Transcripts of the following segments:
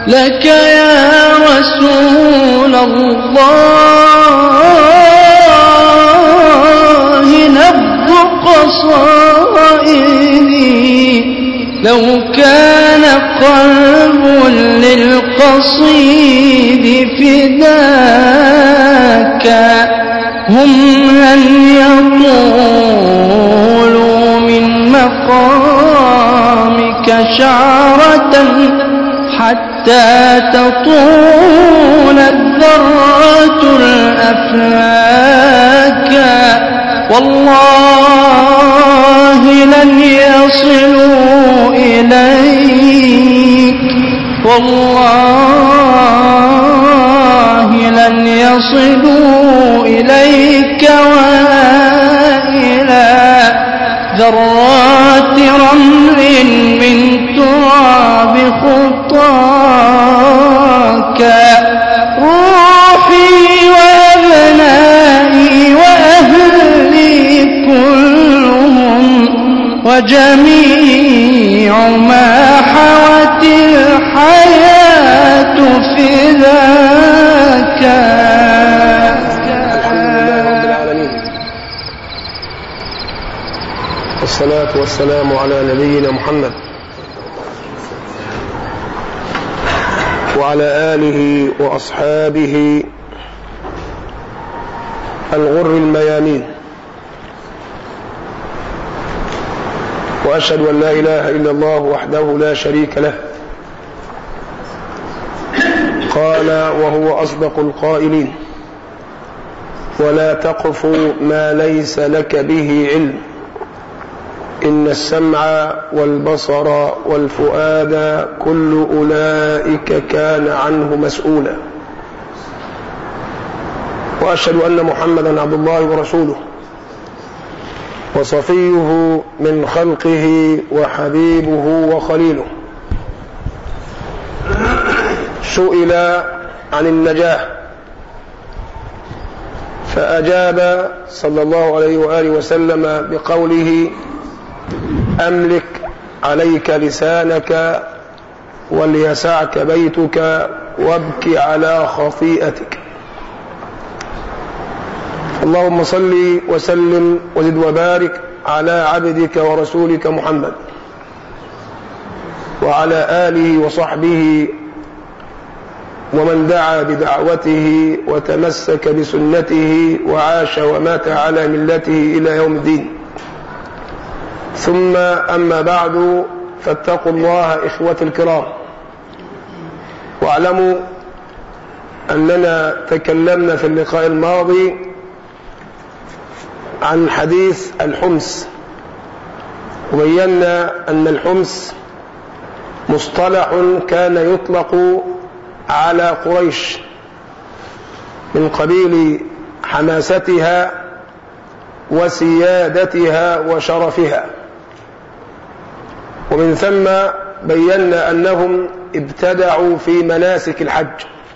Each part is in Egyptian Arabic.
لك يا رسول الله نبض قصائدي لو كان قلب للقصيد فداك هم لن يطولوا من مقامك شعرة حتى تطول الذرات الأفلاك والله لن يصلوا إليك والله لن يصلوا إليك وإلى ذرات رمل من تراب خطاك روحي وأبنائي وأهلي كلهم وجميع ما حوت الحياة في ذاك الحمد لله رب العالمين والصلاة والسلام على نبينا محمد وعلى آله وأصحابه الغر الميامين وأشهد أن لا إله إلا الله وحده لا شريك له قال وهو أصدق القائلين ولا تقف ما ليس لك به علم إن السمع والبصر والفؤاد كل أولئك كان عنه مسؤولا وأشهد أن محمدا عبد الله ورسوله وصفيه من خلقه وحبيبه وخليله سئل عن النجاه فأجاب صلى الله عليه وآله وسلم بقوله أملك عليك لسانك وليسعك بيتك وابك على خطيئتك اللهم صل وسلم وزد وبارك على عبدك ورسولك محمد وعلى آله وصحبه ومن دعا بدعوته وتمسك بسنته وعاش ومات على ملته إلى يوم الدين ثم أما بعد فاتقوا الله إخوة الكرام واعلموا أننا تكلمنا في اللقاء الماضي عن حديث الحمس وبينا أن الحمس مصطلح كان يطلق على قريش من قبيل حماستها وسيادتها وشرفها ومن ثم بينا أنهم ابتدعوا في مناسك الحج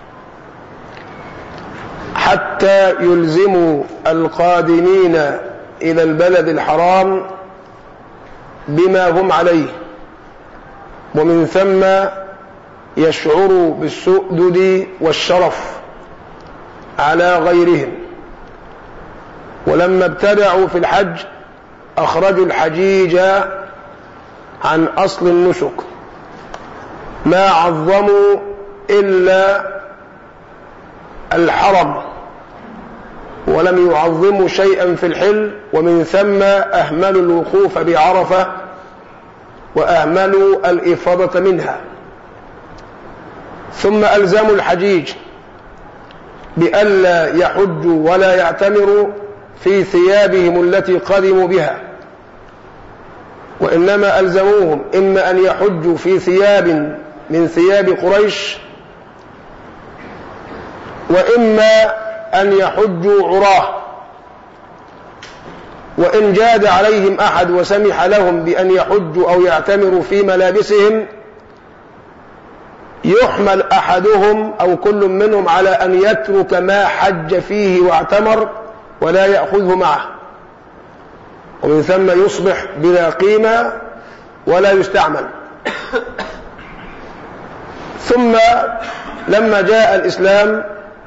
حتى يلزموا القادمين إلى البلد الحرام بما هم عليه ومن ثم يشعروا بالسؤدد والشرف على غيرهم ولما ابتدعوا في الحج أخرجوا الحجيج عن أصل النسك ما عظموا إلا الحرم ولم يعظموا شيئا في الحل ومن ثم أهملوا الوقوف بعرفة وأهملوا الإفاضة منها ثم ألزموا الحجيج بألا يحجوا ولا يعتمروا في ثيابهم التي قدموا بها وإنما ألزموهم إما أن يحجوا في ثياب من ثياب قريش وإما أن يحجوا عراه وإن جاد عليهم أحد وسمح لهم بأن يحجوا أو يعتمروا في ملابسهم يحمل أحدهم أو كل منهم على أن يترك ما حج فيه واعتمر ولا يأخذه معه ومن ثم يصبح بلا قيمة ولا يستعمل ثم لما جاء الإسلام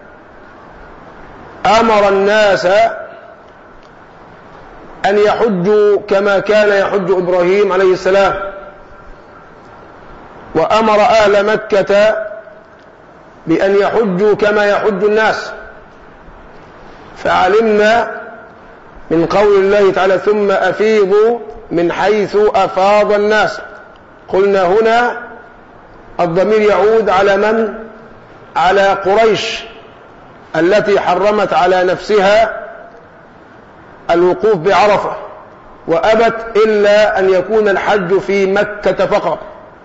أمر الناس أن يحجوا كما كان يحج إبراهيم عليه السلام وأمر أهل مكة بأن يحجوا كما يحج الناس فعلمنا من قول الله تعالى ثم أفيضوا من حيث أفاض الناس قلنا هنا الضمير يعود على من على قريش التي حرمت على نفسها الوقوف بعرفة وأبت إلا أن يكون الحج في مكة فقط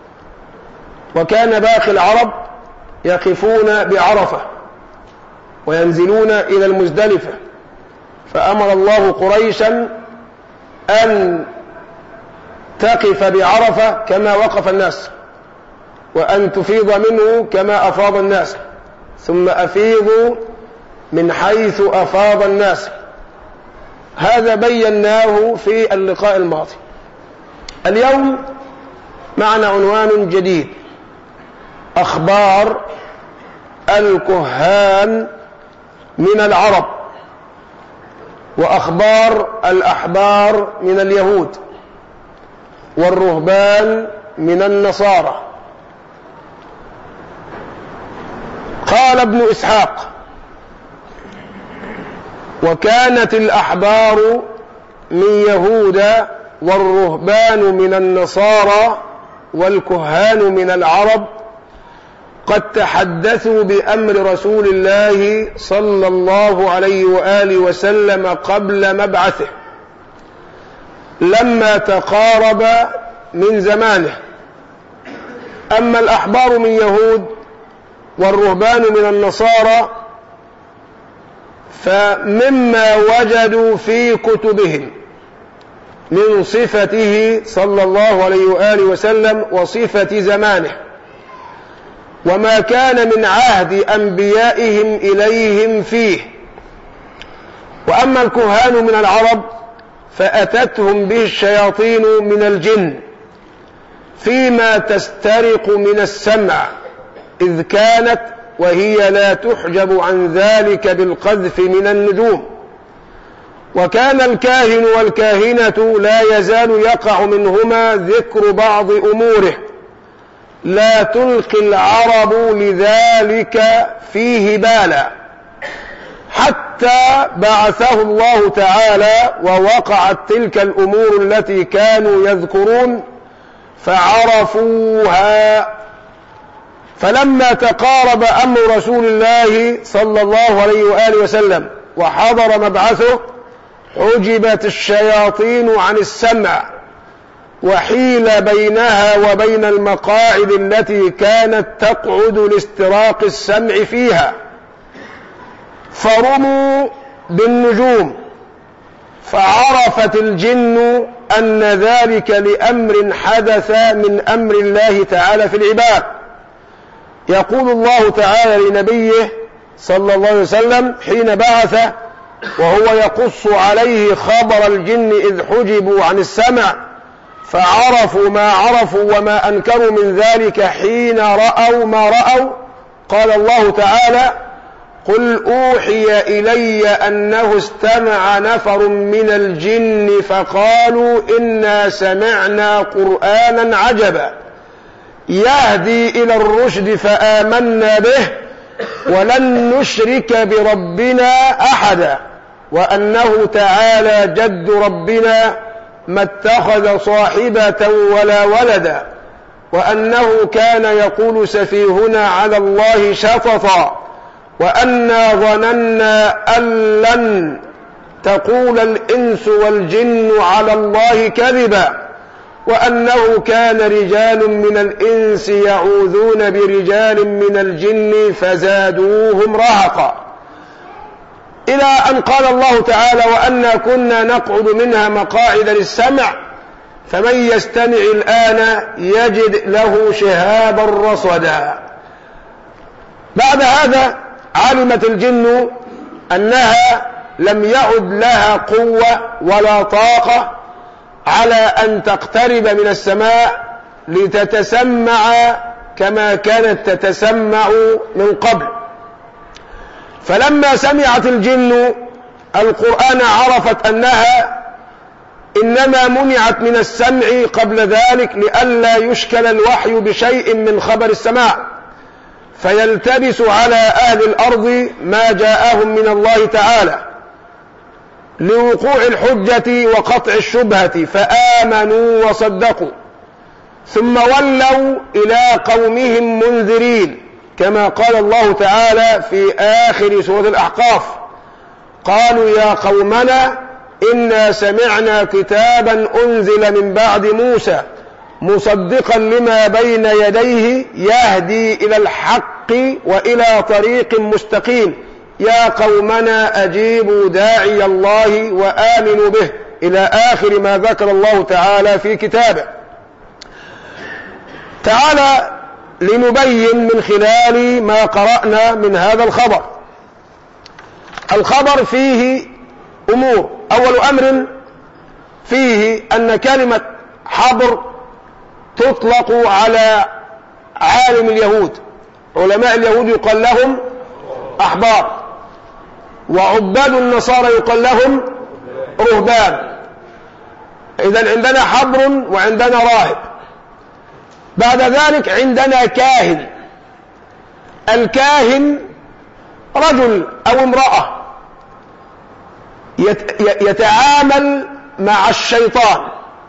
وكان باقي العرب يقفون بعرفة وينزلون إلى المزدلفة فأمر الله قريشا أن تقف بعرفة كما وقف الناس وأن تفيض منه كما أفاض الناس ثم أفيضوا من حيث أفاض الناس هذا بيناه في اللقاء الماضي اليوم معنا عنوان جديد أخبار الكهان من العرب وأخبار الأحبار من اليهود والرهبان من النصارى قال ابن إسحاق وكانت الأحبار من يهود والرهبان من النصارى والكهان من العرب قد تحدثوا بأمر رسول الله صلى الله عليه وآله وسلم قبل مبعثه لما تقارب من زمانه أما الأحبار من يهود والرهبان من النصارى فمما وجدوا في كتبهم من صفته صلى الله عليه وآله وسلم وصفة زمانه وما كان من عهد أنبيائهم إليهم فيه وأما الكهان من العرب فأتتهم به الشياطين من الجن فيما تسترق من السمع إذ كانت وهي لا تحجب عن ذلك بالقذف من النجوم وكان الكاهن والكاهنة لا يزال يقع منهما ذكر بعض أموره لا تلقي العرب لذلك فيه بالا حتى بعثه الله تعالى ووقعت تلك الأمور التي كانوا يذكرون فعرفوها فلما تقارب أمر رسول الله صلى الله عليه وآله وسلم وحضر مبعثه حجبت الشياطين عن السمع وحيل بينها وبين المقاعد التي كانت تقعد لاستراق السمع فيها فرموا بالنجوم فعرفت الجن أن ذلك لأمر حدث من أمر الله تعالى في العباد يقول الله تعالى لنبيه صلى الله عليه وسلم حين بعث وهو يقص عليه خبر الجن إذ حجبوا عن السمع فعرفوا ما عرفوا وما أنكروا من ذلك حين رأوا ما رأوا قال الله تعالى قل أوحي إلي أنه استمع نفر من الجن فقالوا إنا سمعنا قرآنا عجبا يهدي إلى الرشد فآمنا به ولن نشرك بربنا أحدا وأنه تعالى جد ربنا ما اتخذ صاحبة ولا ولدا وأنه كان يقول سفيهنا على الله شططا وأنا ظننا أن لن تقول الإنس والجن على الله كذبا وأنه كان رجال من الإنس يعوذون برجال من الجن فزادوهم رهقا إلى أن قال الله تعالى وأنا كنا نقعد منها مقاعد للسمع فمن يستمع الآن يجد له شهابا رصدا بعد هذا علمت الجن أنها لم يعد لها قوة ولا طاقة على أن تقترب من السماء لتتسمع كما كانت تتسمع من قبل فلما سمعت الجن القرآن عرفت أنها إنما منعت من السمع قبل ذلك لئلا يشكل الوحي بشيء من خبر السماع فيلتبس على أهل الأرض ما جاءهم من الله تعالى لوقوع الحجة وقطع الشبهة فآمنوا وصدقوا ثم ولوا إلى قومهم منذرين كما قال الله تعالى في آخر سورة الأحقاف قالوا يا قومنا إنا سمعنا كتابا أنزل من بعد موسى مصدقا لما بين يديه يهدي إلى الحق وإلى طريق مستقيم يا قومنا أجيبوا داعي الله وآمنوا به إلى آخر ما ذكر الله تعالى في كتابه تعالى لنبين من خلال ما قرأنا من هذا الخبر الخبر فيه أمور أول أمر فيه أن كلمة حبر تطلق على عالم اليهود علماء اليهود يقال لهم أحبار وعباد النصارى يقال لهم رهبان إذا عندنا حبر وعندنا راهب بعد ذلك عندنا كاهن الكاهن رجل أو امرأة يتعامل مع الشيطان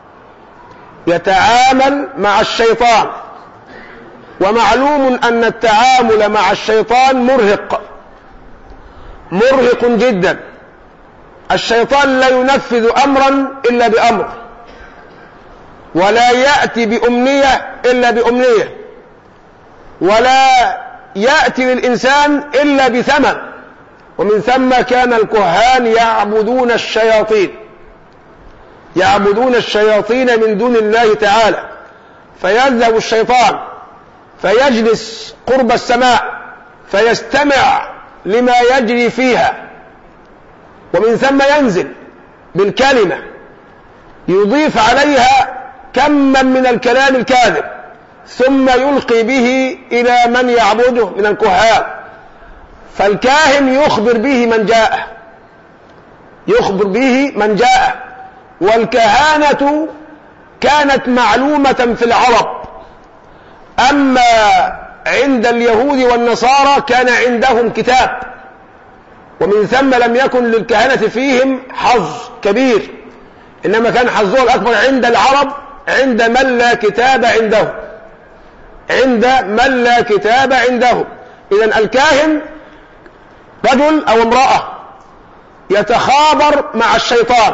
يتعامل مع الشيطان ومعلوم أن التعامل مع الشيطان مرهق مرهق جدا الشيطان لا ينفذ أمرا إلا بأمر ولا يأتي بأمنية إلا بأمنية ولا يأتي للإنسان إلا بثمن ومن ثم كان الكهان يعبدون الشياطين يعبدون الشياطين من دون الله تعالى فيذهب الشيطان فيجلس قرب السماء فيستمع لما يجري فيها ومن ثم ينزل بالكلمة يضيف عليها كما من الكلام الكاذب ثم يلقي به إلى من يعبده من الكهان فالكاهن يخبر به من جاءه يخبر به من جاءه والكهانة كانت معلومة في العرب أما عند اليهود والنصارى كان عندهم كتاب ومن ثم لم يكن للكهنة فيهم حظ كبير إنما كان حظه الأكبر عند العرب عند من لا كتاب عنده عند من لا كتاب عنده إذا الكاهن رجل أو امرأة يتخابر مع الشيطان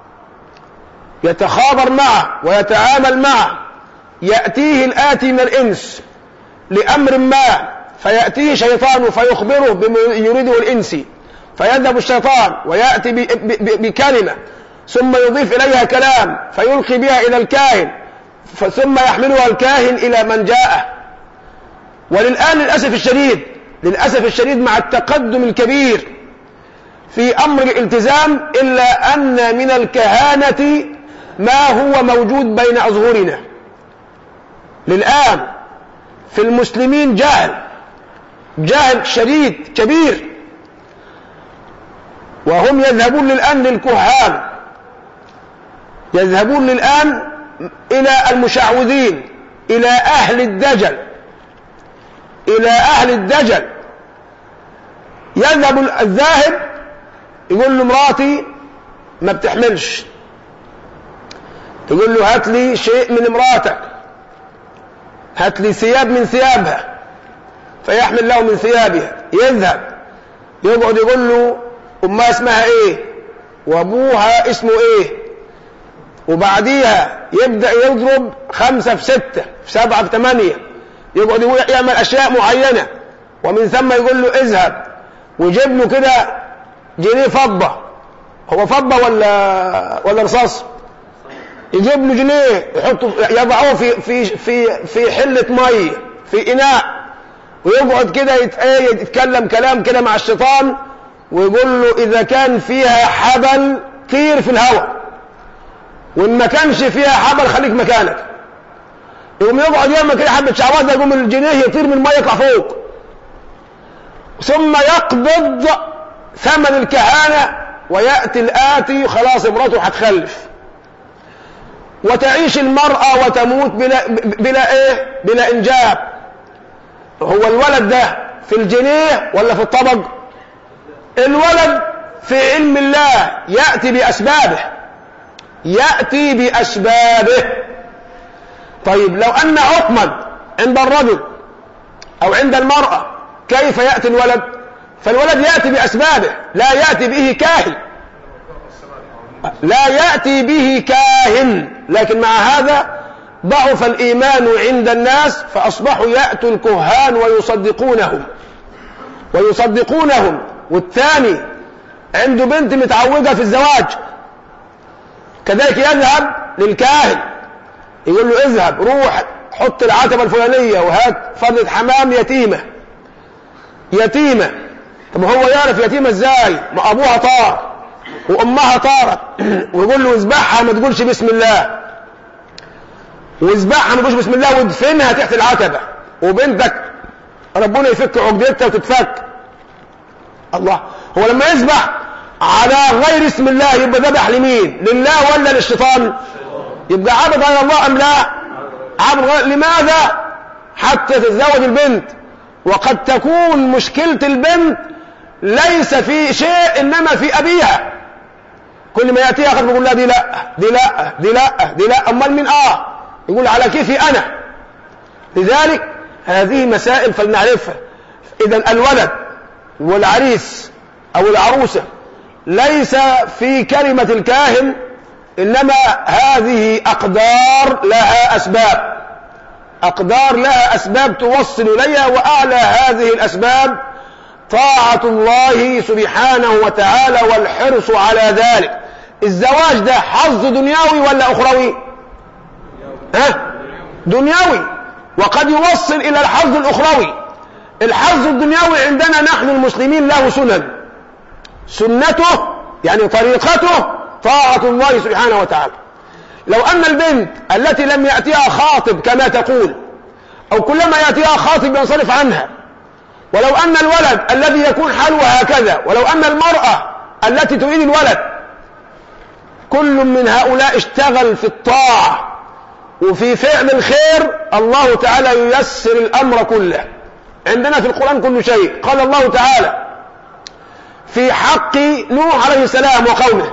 يتخابر معه ويتعامل معه يأتيه الآتي من الإنس لأمر ما فيأتيه شيطان فيخبره بما يريده الإنسي فيذهب الشيطان ويأتي بكلمة ثم يضيف إليها كلام فيلقي بها إلى الكاهن ثم يحملها الكاهن إلى من جاءه وللآن للأسف الشديد للأسف الشديد مع التقدم الكبير في أمر الالتزام إلا أن من الكهانة ما هو موجود بين أظهرنا للآن في المسلمين جهل جهل شديد كبير وهم يذهبون الآن للكهان يذهبون الآن إلى المشعوذين إلى أهل الدجل إلى أهل الدجل يذهب الذاهب يقول له مراتي ما بتحملش تقول له هات لي شيء من امراتك هات لي ثياب من ثيابها فيحمل له من ثيابها يذهب يقعد يقول له امها اسمها ايه وابوها اسمه ايه وبعديها يبدأ يضرب خمسة في ستة في سبعة في ثمانية يقعد يعمل أشياء معينة ومن ثم يقول له اذهب ويجيب له كده جنيه فضة هو فضة ولا ولا رصاص يجيب له جنيه يحطه يضعه في في في في حلة مية في إناء ويقعد كده يتكلم كلام كده مع الشيطان ويقول له إذا كان فيها حبل طير في الهواء وإن ما كانش فيها حبل خليك مكانك يقوم يقعد يعمل كده حبة شعوات يقوم الجنيه يطير من المية يطلع فوق ثم يقبض ثمن الكهانة ويأتي الآتي خلاص امراته هتخلف وتعيش المرأة وتموت بلا, بلا ايه بلا انجاب هو الولد ده في الجنيه ولا في الطبق الولد في علم الله يأتي بأسبابه يأتي بأسبابه طيب لو أن حكما عند الرجل أو عند المرأة كيف يأتي الولد فالولد يأتي بأسبابه لا يأتي به كاهن لا يأتي به كاهن لكن مع هذا ضعف الإيمان عند الناس فأصبحوا يأتوا الكهان ويصدقونهم ويصدقونهم والثاني عنده بنت متعوجة في الزواج كذلك يذهب للكاهن يقول له اذهب روح حط العتبة الفلانية وهات فضلة حمام يتيمة يتيمة طب هو يعرف يتيمة ازاي ما ابوها طار وامها طارت ويقول له اذبحها ما تقولش بسم الله واذبحها ما تقولش بسم الله وادفنها تحت العتبة وبنتك ربنا يفك عقدتها وتتفك الله هو لما يذبح على غير اسم الله يبقى ذبح لمين لله ولا للشيطان يبقى عبد على الله ام لا عبد غير لماذا حتى تتزوج البنت وقد تكون مشكلة البنت ليس في شيء انما في ابيها كل ما ياتيها اخر بيقول لها دي لا دي لا دي لا دي لا امال مين اه يقول على كيفي انا لذلك هذه مسائل فلنعرفها اذا الولد والعريس او العروسه ليس في كلمه الكاهن انما هذه اقدار لها اسباب اقدار لها اسباب توصل اليها واعلى هذه الاسباب طاعه الله سبحانه وتعالى والحرص على ذلك الزواج ده حظ دنيوي ولا اخروي ها دنيوي وقد يوصل الى الحظ الاخروي الحظ الدنيوي عندنا نحن المسلمين له سنن سنته يعني طريقته طاعة الله سبحانه وتعالى لو أن البنت التي لم يأتيها خاطب كما تقول أو كلما يأتيها خاطب ينصرف عنها ولو أن الولد الذي يكون حاله هكذا ولو أن المرأة التي تريد الولد كل من هؤلاء اشتغل في الطاعة وفي فعل الخير الله تعالى ييسر الأمر كله عندنا في القرآن كل شيء قال الله تعالى في حق نوح عليه السلام وقومه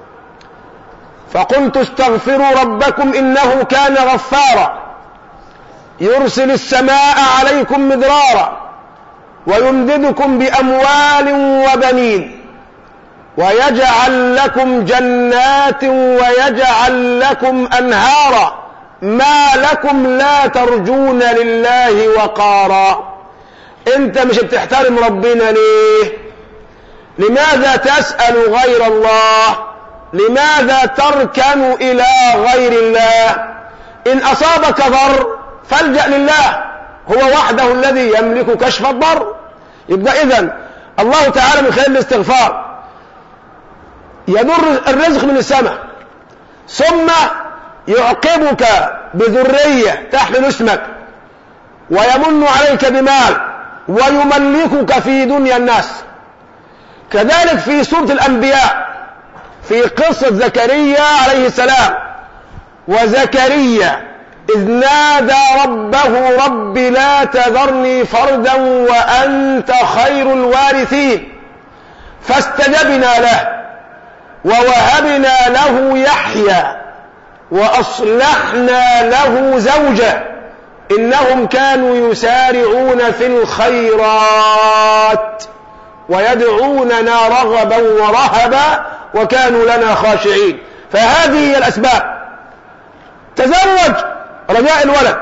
فقلت استغفروا ربكم إنه كان غفارا يرسل السماء عليكم مدرارا ويمددكم بأموال وبنين ويجعل لكم جنات ويجعل لكم أنهارا ما لكم لا ترجون لله وقارا انت مش بتحترم ربنا ليه لماذا تسأل غير الله لماذا تركن إلى غير الله إن أصابك ضر فالجأ لله هو وحده الذي يملك كشف الضر يبقى إذن الله تعالى من خلال الاستغفار يدر الرزق من السماء ثم يعقبك بذرية تحمل اسمك ويمن عليك بمال ويملكك في دنيا الناس كذلك في سورة الأنبياء في قصة زكريا عليه السلام وزكريا إذ نادى ربه رب لا تذرني فردا وأنت خير الوارثين فاستجبنا له ووهبنا له يحيى وأصلحنا له زوجه إنهم كانوا يسارعون في الخيرات ويدعوننا رغبا ورهبا وكانوا لنا خاشعين فهذه هي الأسباب تزوج رجاء الولد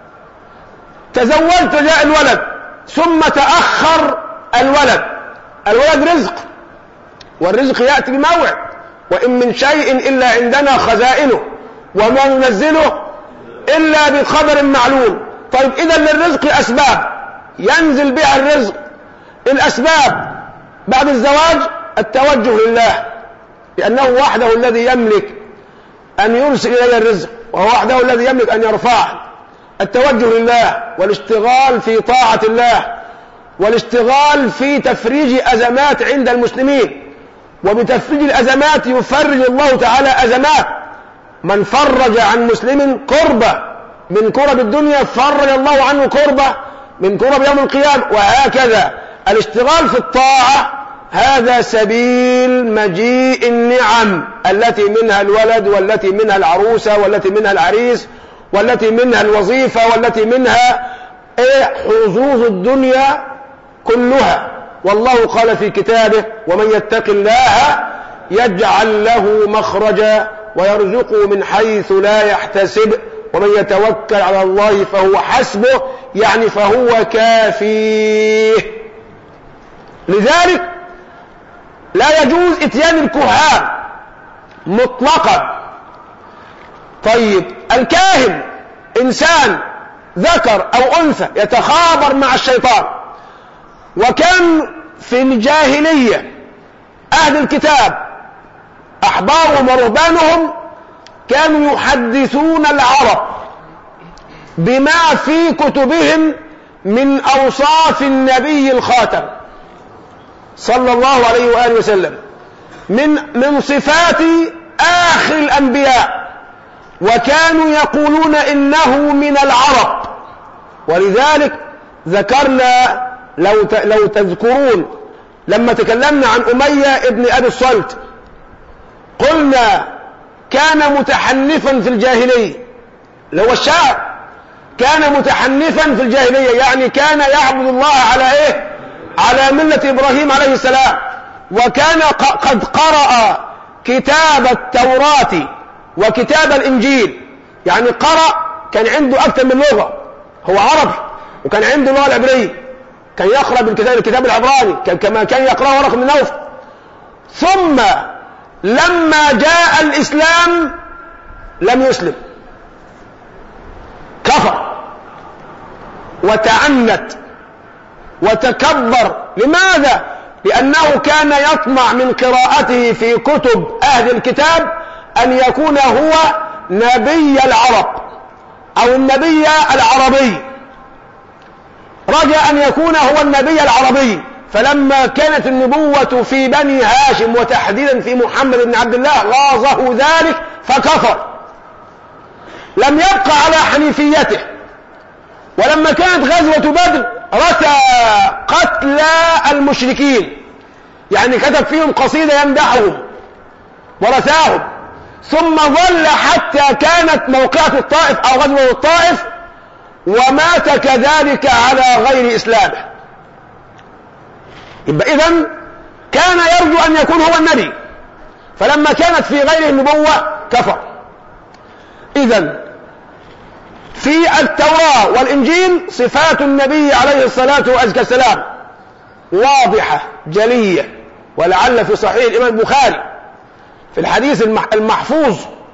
تزوجت رجاء الولد ثم تأخر الولد الولد رزق والرزق يأتي بموعد وإن من شيء إلا عندنا خزائنه وما ننزله إلا بقدر معلوم طيب إذا للرزق أسباب ينزل بها الرزق الأسباب بعد الزواج التوجه لله لأنه وحده الذي يملك أن يرسل إلي الرزق وهو وحده الذي يملك أن يرفعه التوجه لله والاشتغال في طاعة الله والاشتغال في تفريج أزمات عند المسلمين وبتفريج الأزمات يفرج الله تعالى أزمات من فرج عن مسلم كربة من كرب الدنيا فرج الله عنه كربة من كرب يوم القيامة وهكذا الاشتغال في الطاعة هذا سبيل مجيء النعم التي منها الولد والتي منها العروسة والتي منها العريس والتي منها الوظيفة والتي منها إيه حظوظ الدنيا كلها والله قال في كتابه ومن يتق الله يجعل له مخرجا ويرزقه من حيث لا يحتسب ومن يتوكل على الله فهو حسبه يعني فهو كافيه لذلك لا يجوز اتيان الكهان مطلقا طيب الكاهن انسان ذكر او انثى يتخابر مع الشيطان وكان في الجاهليه اهل الكتاب احبارهم ورهبانهم كانوا يحدثون العرب بما في كتبهم من اوصاف النبي الخاتم صلى الله عليه واله وسلم من من صفات اخر الانبياء وكانوا يقولون انه من العرب ولذلك ذكرنا لو لو تذكرون لما تكلمنا عن اميه ابن ابي الصلت قلنا كان متحنفا في الجاهليه اللي هو الشاعر كان متحنفا في الجاهليه يعني كان يعبد الله على ايه على مله ابراهيم عليه السلام وكان قد قرأ كتاب التوراة وكتاب الإنجيل يعني قرأ كان عنده أكثر من لغة هو عربي وكان عنده اللغة العبرية كان يقرأ بالكتاب الكتاب العبراني كان كما كان يقرأ ورق من نوف ثم لما جاء الإسلام لم يسلم كفر وتعنت وتكبر لماذا لأنه كان يطمع من قراءته في كتب أهل الكتاب أن يكون هو نبي العرب أو النبي العربي رجى أن يكون هو النبي العربي فلما كانت النبوة في بني هاشم وتحديدا في محمد بن عبد الله غاظه ذلك فكفر لم يبقى على حنيفيته ولما كانت غزوة بدر رثى قتلى المشركين يعني كتب فيهم قصيدة يمدحهم ورثاهم ثم ظل حتى كانت موقعة الطائف أو غزوة الطائف ومات كذلك على غير إسلامه يبقى إذا كان يرجو أن يكون هو النبي فلما كانت في غير النبوة كفر إذا في التوراة والإنجيل صفات النبي عليه الصلاة والسلام واضحة جلية ولعل في صحيح الإمام البخاري في الحديث المحفوظ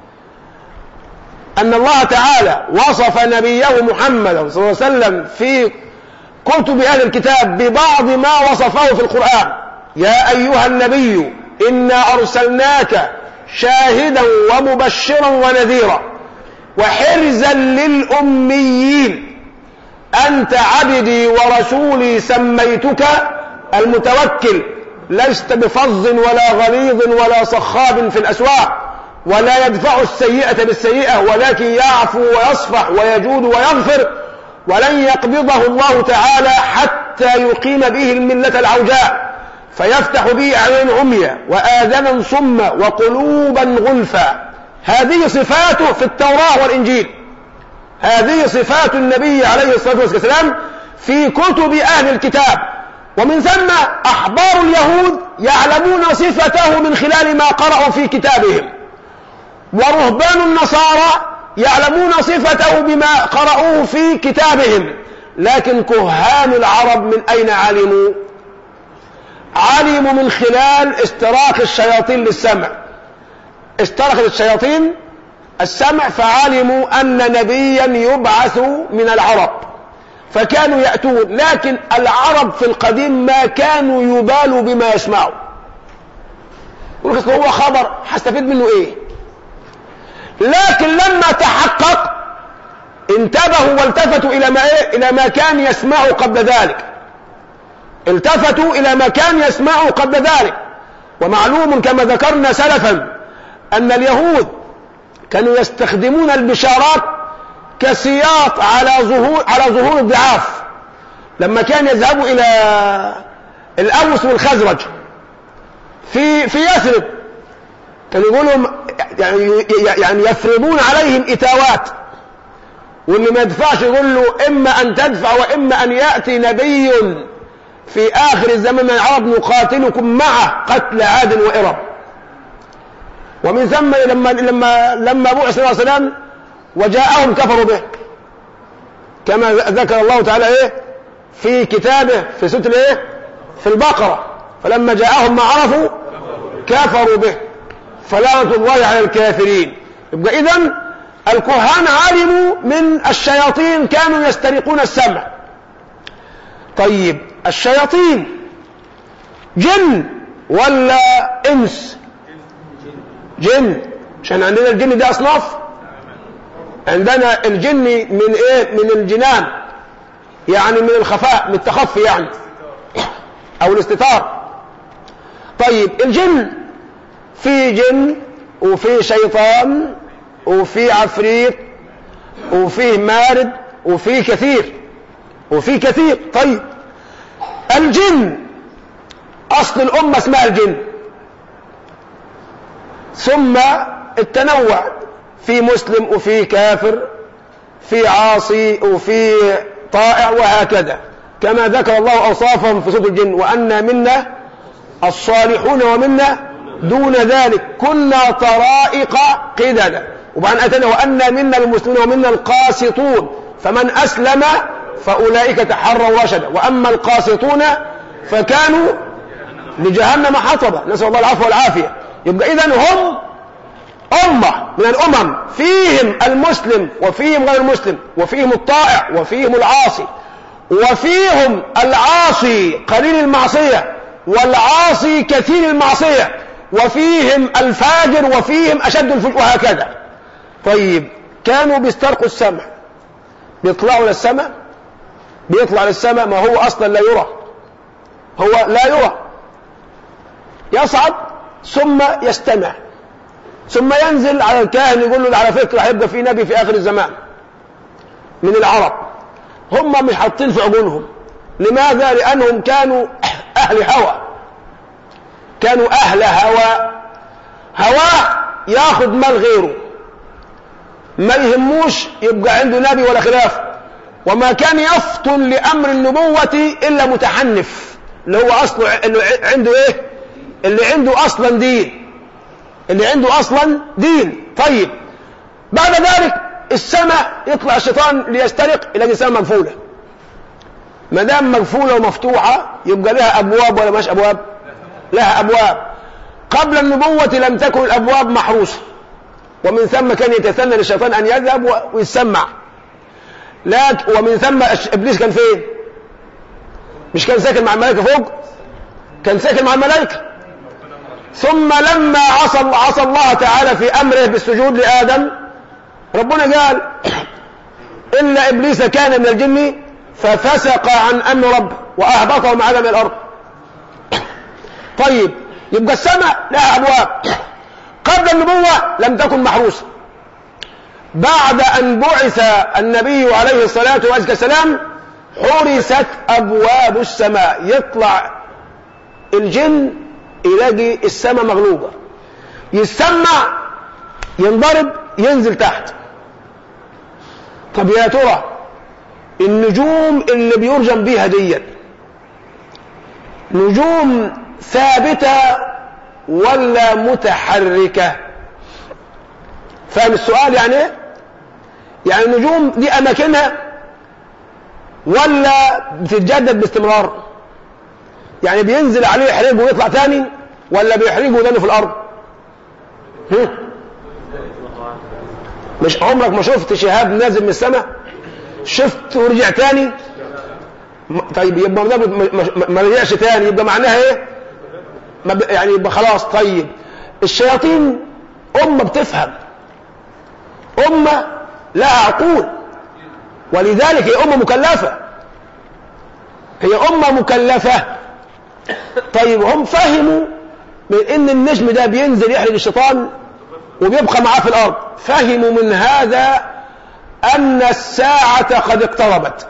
أن الله تعالى وصف نبيه محمدا صلى الله عليه وسلم في كتب أهل الكتاب ببعض ما وصفه في القرآن يا أيها النبي إنا أرسلناك شاهدا ومبشرا ونذيرا وحرزا للأميين أنت عبدي ورسولي سميتك المتوكل لست بفظ ولا غليظ ولا صخاب في الأسواق ولا يدفع السيئة بالسيئة ولكن يعفو ويصفح ويجود ويغفر ولن يقبضه الله تعالى حتى يقيم به الملة العوجاء فيفتح به أعين عميا وآذنا صما وقلوبا غلفا هذه صفاته في التوراة والإنجيل هذه صفات النبي عليه الصلاة والسلام في كتب أهل الكتاب ومن ثم أحبار اليهود يعلمون صفته من خلال ما قرأوا في كتابهم ورهبان النصارى يعلمون صفته بما قرأوه في كتابهم لكن كهان العرب من أين علموا علموا من خلال استراق الشياطين للسمع استرخت الشياطين السمع فعلموا أن نبيا يبعث من العرب فكانوا يأتون لكن العرب في القديم ما كانوا يبالوا بما يسمعوا يقول هو خبر هستفيد منه ايه لكن لما تحقق انتبهوا والتفتوا إلى ما, إيه؟ إلى ما كان يسمعوا قبل ذلك التفتوا إلى ما كان يسمعوا قبل ذلك ومعلوم كما ذكرنا سلفا أن اليهود كانوا يستخدمون البشارات كسياط على ظهور على ظهور الضعاف لما كان يذهبوا إلى الأوس والخزرج في في يثرب كانوا يقولوا يعني يعني يفرضون عليهم إتاوات واللي ما يدفعش يقول له إما أن تدفع وإما أن يأتي نبي في آخر الزمن من العرب نقاتلكم معه قتل عاد وإرم ومن ثم لما لما لما بعث صلى الله عليه وسلم وجاءهم كفروا به كما ذكر الله تعالى ايه في كتابه في سوره الايه في البقره فلما جاءهم ما عرفوا كفروا به فلعنة الله على الكافرين يبقى اذا الكهان علموا من الشياطين كانوا يسترقون السمع طيب الشياطين جن ولا انس جن عشان عندنا الجن دي اصناف عندنا الجن من ايه من الجنان يعني من الخفاء من التخفي يعني او الاستتار طيب الجن في جن وفي شيطان وفي عفريت وفيه مارد وفي كثير وفي كثير طيب الجن اصل الامه اسمها الجن ثم التنوع في مسلم وفي كافر في عاصي وفي طائع وهكذا كما ذكر الله اوصافهم في سوره الجن وأنا منا الصالحون ومنا دون ذلك كنا طرائق قددا وبعدين اتنا وأنا منا المسلمون ومنا القاسطون فمن اسلم فاولئك تحروا رشدا واما القاسطون فكانوا لجهنم حطبا نسال الله العفو والعافيه يبقى اذا هم أمة من الأمم فيهم المسلم وفيهم غير المسلم وفيهم الطائع وفيهم العاصي وفيهم العاصي قليل المعصية والعاصي كثير المعصية وفيهم الفاجر وفيهم أشد الفجر وهكذا طيب كانوا بيسترقوا السمع بيطلعوا للسماء بيطلع للسماء ما هو أصلا لا يرى هو لا يرى يصعد ثم يستمع ثم ينزل على الكاهن يقول له على فكرة هيبقى في نبي في آخر الزمان من العرب هم مش حاطين في عقولهم لماذا؟ لأنهم كانوا أهل هوى كانوا أهل هوى هوى ياخذ مال غيره ما يهموش يبقى عنده نبي ولا خلاف وما كان يفطن لأمر النبوة إلا متحنف اللي هو أصله اللي عنده إيه اللي عنده أصلا دين اللي عنده اصلا دين طيب بعد ذلك السماء يطلع الشيطان ليسترق يلاقي السماء مقفوله ما دام مقفوله ومفتوحه يبقى لها ابواب ولا مش ابواب لها ابواب قبل النبوه لم تكن الابواب محروسه ومن ثم كان يتثنى للشيطان ان يذهب ويسمع لكن ومن ثم ابليس كان فين مش كان ساكن مع الملائكه فوق كان ساكن مع الملائكه ثم لما عصى عصى الله تعالى في امره بالسجود لادم ربنا قال الا ابليس كان من الجن ففسق عن امر ربه واهبطه مع من الارض طيب يبقى السماء لها ابواب قبل النبوه لم تكن محروسه بعد ان بعث النبي عليه الصلاه والسلام حرست ابواب السماء يطلع الجن يلاقي السماء مغلوبة يسمع ينضرب ينزل تحت طب يا ترى النجوم اللي بيرجم بيها ديت نجوم ثابتة ولا متحركة فاهم السؤال يعني ايه يعني النجوم دي اماكنها ولا بتتجدد باستمرار يعني بينزل عليه يحرقه ويطلع تاني ولا بيحرقه تاني في الارض هم؟ مش عمرك ما شفت شهاب نازل من السماء شفت ورجع تاني طيب يبقى ما رجعش تاني يبقى معناها ايه ما يعني يبقى خلاص طيب الشياطين أمة بتفهم أمة لها عقول ولذلك هي أمة مكلفة هي أمة مكلفة طيب هم فهموا من ان النجم ده بينزل يحرق الشيطان وبيبقى معاه في الارض فهموا من هذا ان الساعة قد اقتربت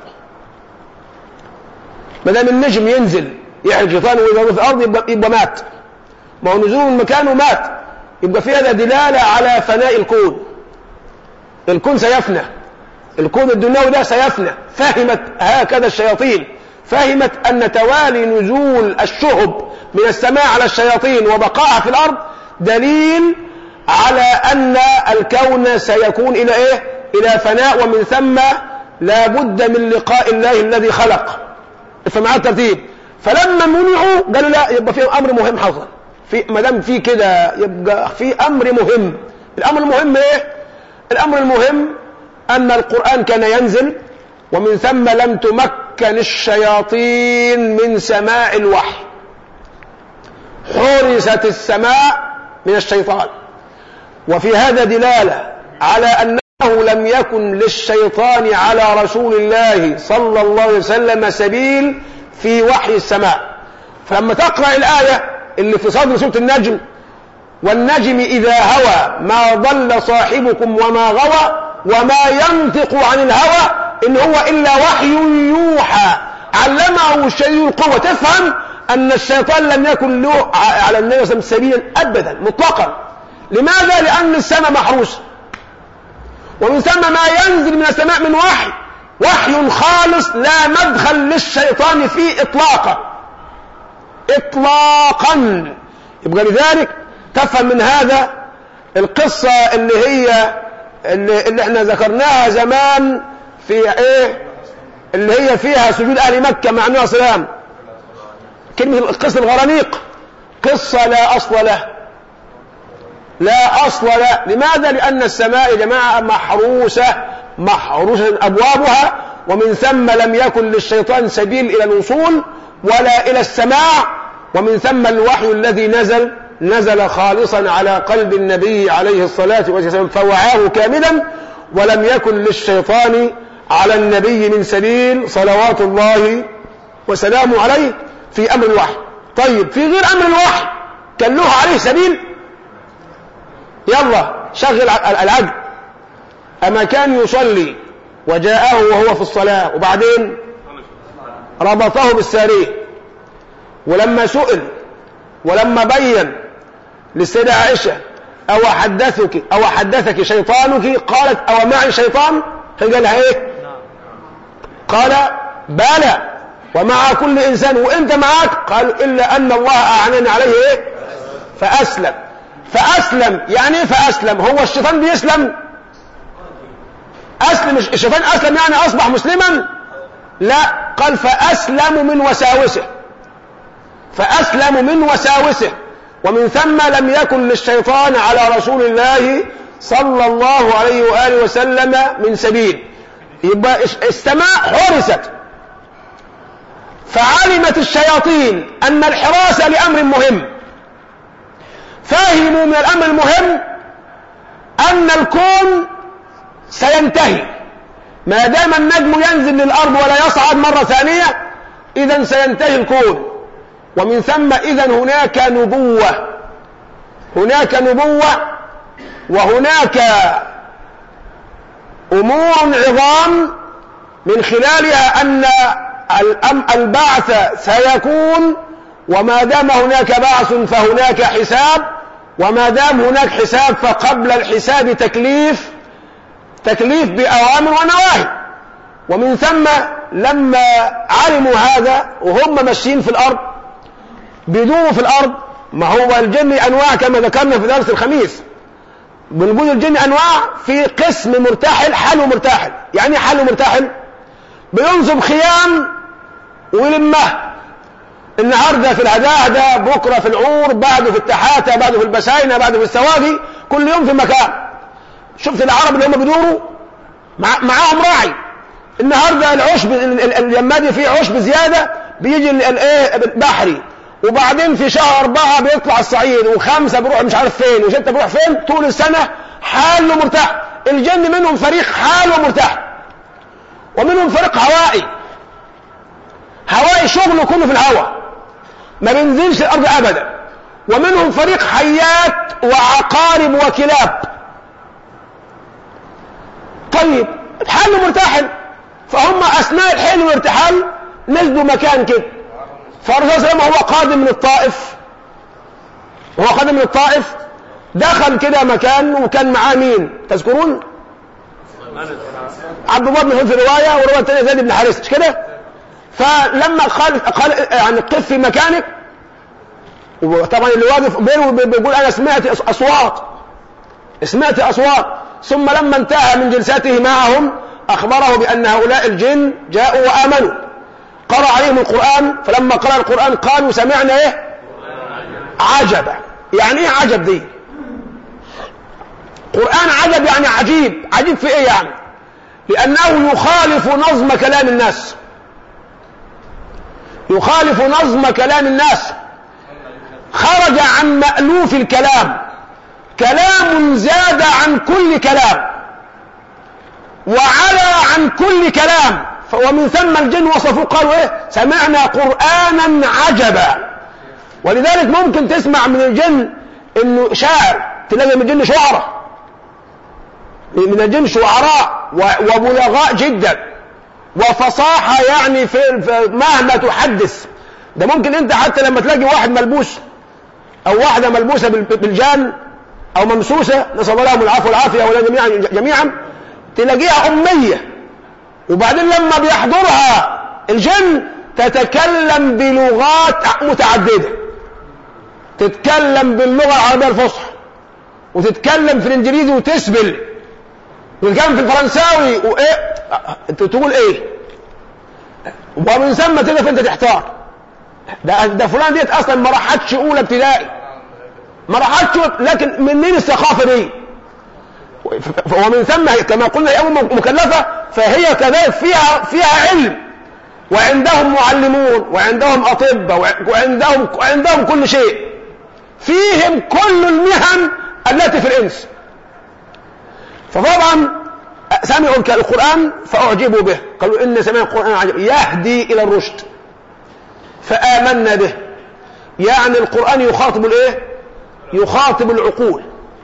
ما دام النجم ينزل يحرق الشيطان ويضرب في الارض يبقى, يبقى مات ما هو نزوله من مكانه مات يبقى في هذا دلالة على فناء الكون الكون سيفنى الكون الدنيوي ده سيفنى فهمت هكذا الشياطين فهمت أن توالي نزول الشهب من السماء على الشياطين وبقائها في الأرض دليل على أن الكون سيكون إلى إيه؟ إلى فناء ومن ثم لا بد من لقاء الله الذي خلق فمع الترتيب فلما منعوا قالوا لا يبقى في أمر مهم حصل في ما دام في كده يبقى في أمر مهم الأمر المهم إيه؟ الأمر المهم أن القرآن كان ينزل ومن ثم لم تمكن الشياطين من سماع الوحي حرست السماء من الشيطان وفي هذا دلالة على أنه لم يكن للشيطان على رسول الله صلى الله عليه وسلم سبيل في وحي السماء فلما تقرأ الآية اللي في صدر سورة النجم والنجم إذا هوى ما ضل صاحبكم وما غوى وما ينطق عن الهوى إن هو إلا وحي يوحى علمه الشديد القوة تفهم أن الشيطان لم يكن له على النبي صلى الله عليه وسلم سبيلا أبدا مطلقا لماذا؟ لأن السماء محروسة ومن ثم ما ينزل من السماء من وحي وحي خالص لا مدخل للشيطان فيه إطلاقا إطلاقا يبقى لذلك تفهم من هذا القصة اللي هي اللي, اللي احنا ذكرناها زمان في ايه اللي هي فيها سجود اهل مكة مع النبي صلى الله عليه وسلم كلمة قصة الغرانيق قصة لا اصل له لا اصل له لماذا لان السماء يا جماعة محروسة محروسة ابوابها ومن ثم لم يكن للشيطان سبيل الى الوصول ولا الى السماع ومن ثم الوحي الذي نزل نزل خالصا على قلب النبي عليه الصلاة والسلام فوعاه كاملا ولم يكن للشيطان على النبي من سبيل صلوات الله وسلامه عليه في أمر الوحي طيب في غير أمر الوحي كان له عليه سبيل يلا شغل العقل أما كان يصلي وجاءه وهو في الصلاة وبعدين ربطه بالسارية ولما سئل ولما بين للسيدة عائشة أو حدثك أو حدثك شيطانك قالت أو معي شيطان قال لها إيه قال بلى ومع كل إنسان وإنت معك قال إلا أن الله أعناني عليه إيه فأسلم فأسلم يعني إيه فأسلم هو الشيطان بيسلم أسلم الشيطان أسلم يعني أصبح مسلما لا قال فأسلم من وساوسه فأسلم من وساوسه ومن ثم لم يكن للشيطان على رسول الله صلى الله عليه وآله وسلم من سبيل يبقى السماء حرست فعلمت الشياطين أن الحراسة لأمر مهم فهموا من الأمر المهم أن الكون سينتهي ما دام النجم ينزل للأرض ولا يصعد مرة ثانية إذا سينتهي الكون ومن ثم إذا هناك نبوة هناك نبوة وهناك أمور عظام من خلالها أن البعث سيكون وما دام هناك بعث فهناك حساب وما دام هناك حساب فقبل الحساب تكليف تكليف بأوامر ونواهي ومن ثم لما علموا هذا وهم ماشيين في الأرض بيدوروا في الأرض ما هو الجن أنواع كما ذكرنا في درس الخميس بنقول الجن أنواع في قسم مرتحل حاله مرتحل يعني حاله مرتحل بينصب خيام ويلمها النهارده في الهداهدة بكرة في العور بعده في التحاتة بعده في البساينة بعده في السواقي كل يوم في مكان شفت العرب اللي هم بيدوروا مع معاهم راعي النهارده العشب اليمادي فيه عشب زيادة بيجي الايه بحري وبعدين في شهر أربعة بيطلع الصعيد وخمسة بيروح مش عارف فين وستة بيروح فين طول السنة حاله مرتاح الجن منهم فريق حاله مرتاح ومنهم فريق هوائي هوائي شغله كله في الهواء ما بينزلش الارض ابدا ومنهم فريق حيات وعقارب وكلاب طيب اتحلوا مرتاحل فهم اثناء الحل والارتحال نزلوا مكان كده فالرسول صلى الله عليه وسلم هو قادم من الطائف هو قادم من الطائف دخل كده مكان وكان معاه مين تذكرون عبد الله بن في روايه وروايه ثانيه زيد بن حارثه مش كده فلما قال قال يعني قف في مكانك وطبعا اللي واقف بينه بيقول انا سمعت اصوات سمعت اصوات ثم لما انتهى من جلسته معهم اخبره بان هؤلاء الجن جاءوا وامنوا قرأ عليهم القرآن فلما قرأ القرآن قالوا سمعنا ايه عجبا يعني ايه عجب دي قرآن عجب يعني عجيب عجيب في ايه يعني لانه يخالف نظم كلام الناس يخالف نظم كلام الناس خرج عن مألوف الكلام كلام زاد عن كل كلام وعلى عن كل كلام ومن ثم الجن وصفوه قالوا ايه سمعنا قرآنا عجبا ولذلك ممكن تسمع من الجن انه شاعر تلاقي من الجن شعراء من الجن شعراء وبلغاء جدا وفصاحة يعني في مهما تحدث ده ممكن انت حتى لما تلاقي واحد ملبوس او واحدة ملبوسة بالجان او ممسوسة نسأل الله لهم العفو والعافية ولا جميعا جميعا تلاقيها أمية وبعدين لما بيحضرها الجن تتكلم بلغات متعددة تتكلم باللغة العربية الفصحى وتتكلم في الانجليزي وتسبل وتتكلم في الفرنساوي وايه انت تقول ايه ومن ثم كده فانت تحتار ده ده فلان ديت اصلا ما راحتش اولى ابتدائي ما راحتش لكن منين الثقافه دي ومن ثم كما قلنا هي أمة مكلفة فهي كذلك فيها فيها علم وعندهم معلمون وعندهم أطباء وعندهم وعندهم كل شيء فيهم كل المهن التي في الإنس فطبعا سمعوا القرآن فأعجبوا به قالوا إن سمعنا القرآن عجب يهدي إلى الرشد فآمنا به يعني القرآن يخاطب الإيه؟ يخاطب العقول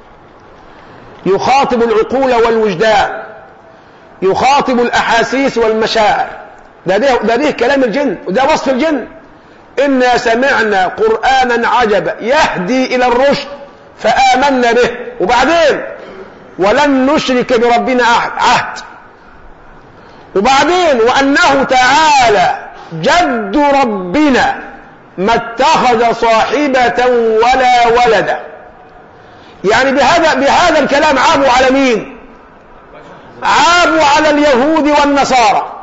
يخاطب العقول والوجدان يخاطب الأحاسيس والمشاعر ده ده, ده, ده كلام الجن وده وصف الجن إنا سمعنا قرآنا عجبا يهدي إلى الرشد فآمنا به وبعدين ولن نشرك بربنا عهد وبعدين وأنه تعالى جد ربنا ما اتخذ صاحبة ولا ولدا يعني بهذا بهذا الكلام عابوا على مين عابوا على اليهود والنصارى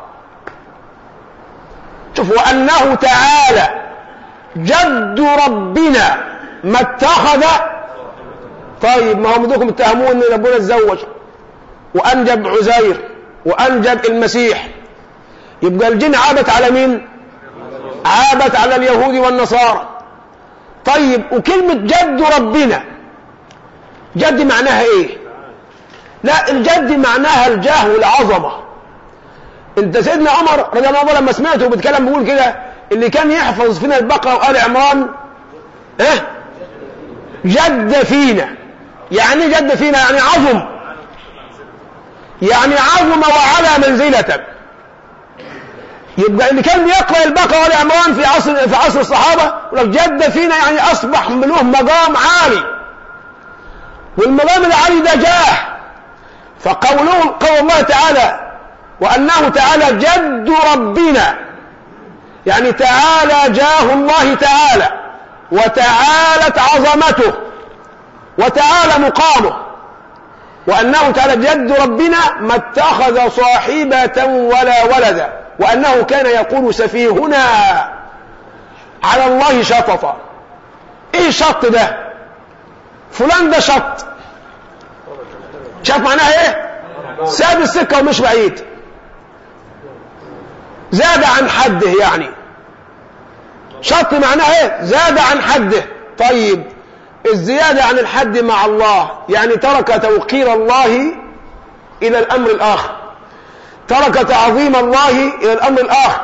شوف وأنه تعالى جد ربنا ما اتخذ طيب ما هم بدكم اتهمون ان ربنا اتزوج وانجب عزير وانجب المسيح يبقى الجن عابت على مين عابت على اليهود والنصارى طيب وكلمة جد ربنا جد معناها ايه لا الجد معناها الجاه والعظمة انت سيدنا عمر رضي الله عنه لما سمعته بيتكلم بيقول كده اللي كان يحفظ فينا البقرة وآل عمران ايه جد فينا يعني جد فينا يعني عظم يعني عظم وعلى منزلة يبقى اللي كان بيقرأ البقرة وآل عمران في عصر في عصر الصحابة يقول لك جد فينا يعني أصبح له مقام عالي والمقام العالي ده جاه فقوله قول الله تعالى وأنه تعالى جد ربنا يعني تعالى جاه الله تعالى وتعالت عظمته وتعالى مقامه وأنه تعالى جد ربنا ما اتخذ صاحبة ولا ولدا وأنه كان يقول سفيهنا على الله شططا ايه شط ده فلان ده شط شاف معناها ايه ساب السكة ومش بعيد زاد عن حده يعني شط معناها ايه زاد عن حده طيب الزيادة عن الحد مع الله يعني ترك توقير الله إلى الأمر الآخر ترك تعظيم الله إلى الأمر الآخر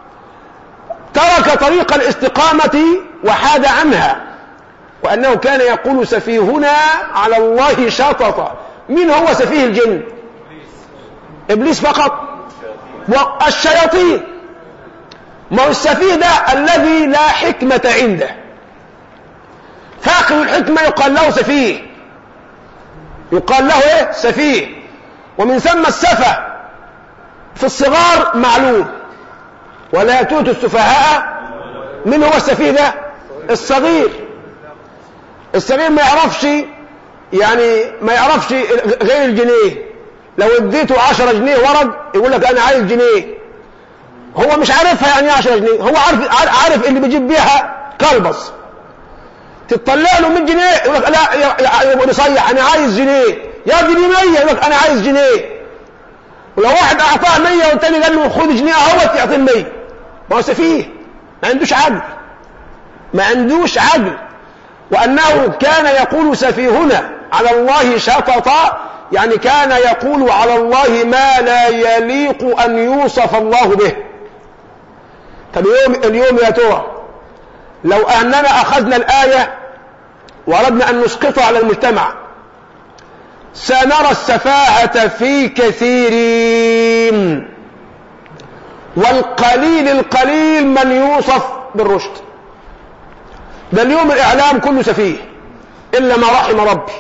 ترك طريق الاستقامة وحاد عنها وأنه كان يقول سفيهنا على الله شططا من هو سفيه الجن إبليس فقط والشياطين ما هو السفيه ده الذي لا حكمة عنده فاقد الحكمة يقال له سفيه يقال له ايه سفيه ومن ثم السفة في الصغار معلوم ولا تؤتوا السفهاء من هو السفيه ده الصغير الصغير ما يعرفش يعني ما يعرفش غير الجنيه لو اديته عشرة جنيه ورق يقول لك انا عايز جنيه هو مش عارفها يعني ايه 10 جنيه هو عارف عارف اللي بيجيب بيها كلبص تطلع له 100 جنيه يقول لك لا يا بيصيح انا عايز جنيه يا ابني 100 يقول لك انا عايز جنيه ولو واحد اعطاه 100 والتاني قال له خد جنيه اهوت يعطيه 100 ما هو سفيه ما عندوش عقل ما عندوش عقل وانه كان يقول سفيهنا على الله شططا يعني كان يقول على الله ما لا يليق ان يوصف الله به طب اليوم اليوم يا ترى لو اننا اخذنا الايه واردنا ان نسقطها على المجتمع سنرى السفاهه في كثيرين والقليل القليل من يوصف بالرشد ده اليوم الاعلام كله سفيه الا ما رحم ربي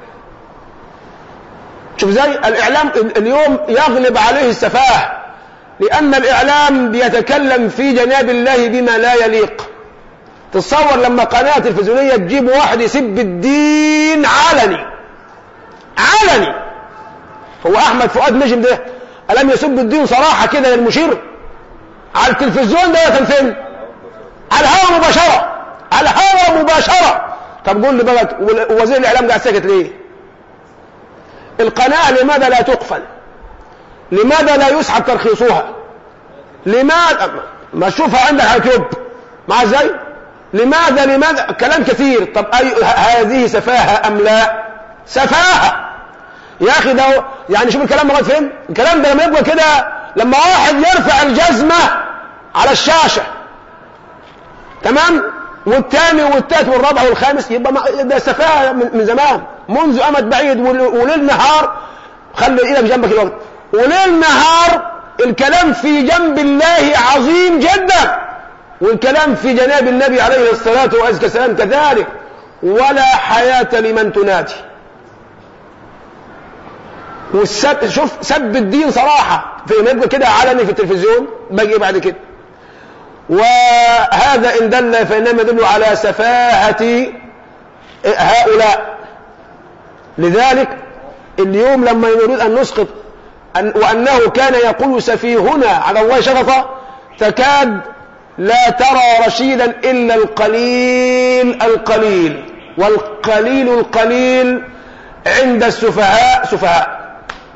شوف زي الاعلام اليوم يغلب عليه السفاهه لأن الإعلام بيتكلم في جناب الله بما لا يليق تصور لما قناة تلفزيونية تجيب واحد يسب الدين علني علني هو أحمد فؤاد نجم ده ألم يسب الدين صراحة كده للمشير على التلفزيون ده كان فين على الهواء مباشرة على الهواء مباشرة طب قول لي بقى وزير الإعلام قاعد ساكت ليه القناة لماذا لا تقفل لماذا لا يسحب ترخيصها لماذا ما تشوفها عندك على اليوتيوب مع ازاي لماذا لماذا كلام كثير طب أي هذه سفاهة أم لا سفاهة يا أخي ده يعني شوف الكلام لغاية فين الكلام ده لما يبقى كده لما واحد يرفع الجزمة على الشاشة تمام والثاني والثالث والرابع والخامس يبقى ده سفاهة من زمان منذ أمد بعيد وليل نهار خلي إيدك جنبك الوقت وليل نهار الكلام في جنب الله عظيم جدا والكلام في جناب النبي عليه الصلاة والسلام كذلك ولا حياة لمن تنادي والسب شوف سب الدين صراحة في ما كده علني في التلفزيون باجي بعد كده وهذا إن دل فإنما يدل على سفاهة هؤلاء لذلك اليوم لما نريد أن نسقط أن وأنه كان يقول سفيهنا على الله شفقة تكاد لا ترى رشيدا إلا القليل القليل والقليل القليل عند السفهاء سفهاء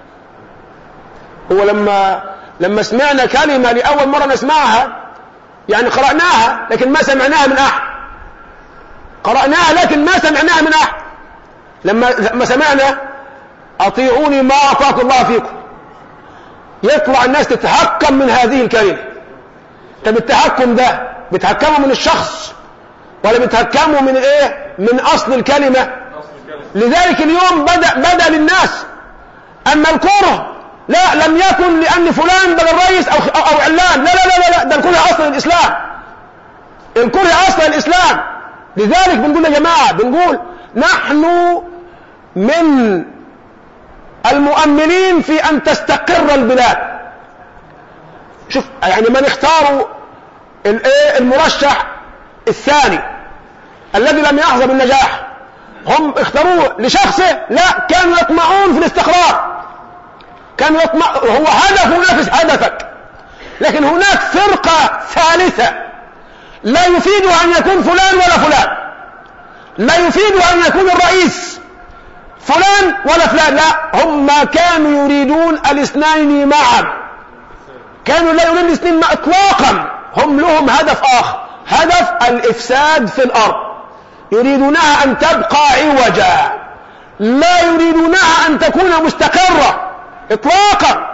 هو لما لما سمعنا كلمة لأول مرة نسمعها يعني قرأناها لكن ما سمعناها من أحد قرأناها لكن ما سمعناها من أحد لما لما سمعنا أطيعوني ما أطاعت الله فيكم يطلع الناس تتهكم من هذه الكلمة طب التهكم ده بيتهكموا من الشخص ولا بيتهكموا من الايه من اصل الكلمة لذلك اليوم بدأ بدأ للناس ان الكره لا لم يكن لان فلان بل الرئيس او او, أو علان لا لا لا لا ده الكره اصل الاسلام الكره اصل الاسلام لذلك بنقول يا جماعه بنقول نحن من المؤمنين في أن تستقر البلاد شوف يعني من اختاروا المرشح الثاني الذي لم يحظى بالنجاح هم اختاروه لشخصه لا كانوا يطمعون في الاستقرار كانوا يطمع هو هدف نفس هدفك لكن هناك فرقة ثالثة لا يفيدها أن يكون فلان ولا فلان لا يفيدها أن يكون الرئيس فلان ولا فلان لا هم كانوا يريدون الاثنين معا كانوا لا يريدون الاثنين معا اطلاقا هم لهم هدف اخر هدف الافساد في الارض يريدونها ان تبقى عوجا لا يريدونها ان تكون مستقرة اطلاقا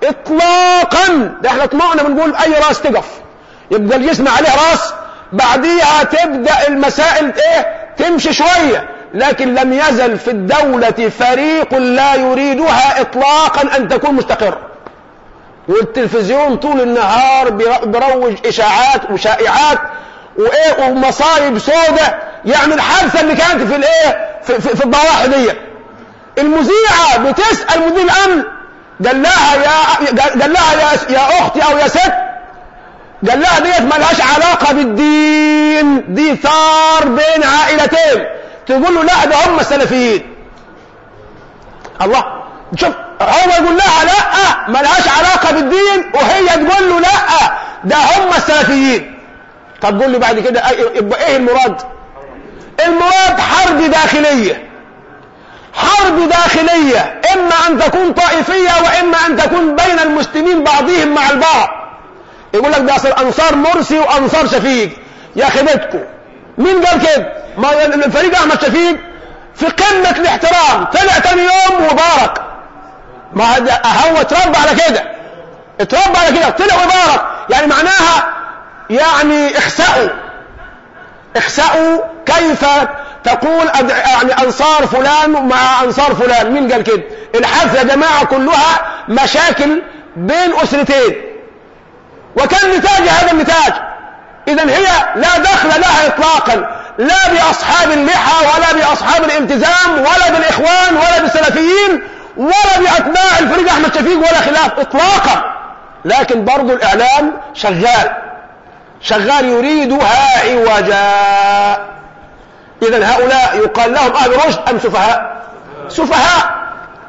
اطلاقا ده احنا طمعنا بنقول اي راس تقف يبقى الجسم عليه راس بعديها تبدا المسائل ايه تمشي شويه لكن لم يزل في الدوله فريق لا يريدها اطلاقا ان تكون مستقره والتلفزيون طول النهار بيروج اشاعات وشائعات وايه ومصايب سودة يعني الحادثه اللي كانت في الايه في, في, في الضواحي دي المذيعه بتسال مدير الامن قال لها يا قال لها يا, يا اختي او يا ست قال لها ديت ملهاش علاقه بالدين دي ثار بين عائلتين تقول له لا ده هم السلفيين الله شوف هو يقول لها لا ملهاش علاقه بالدين وهي تقول له لا ده هم السلفيين طب قول لي بعد كده يبقى ايه المراد المراد حرب داخليه حرب داخليه اما ان تكون طائفيه واما ان تكون بين المسلمين بعضهم مع البعض يقول لك ده اصل انصار مرسي وانصار شفيق يا خيبتكم مين قال كده ما الفريق احمد شفيق في قمه الاحترام طلع تاني يوم وبارك ما هو اتربى على كده اتربى على كده طلع وبارك يعني معناها يعني اخسأوا اخسأوا كيف تقول يعني انصار فلان مع انصار فلان مين قال كده الحادثه يا جماعه كلها مشاكل بين اسرتين وكان نتاج هذا النتاج اذا هي لا دخل لها اطلاقا لا باصحاب اللحى ولا باصحاب الالتزام ولا بالاخوان ولا بالسلفيين ولا باتباع الفريق احمد شفيق ولا خلاف اطلاقا لكن برضو الاعلام شغال شغال يريدها عوجا اذا هؤلاء يقال لهم اهل رشد ام سفهاء سفهاء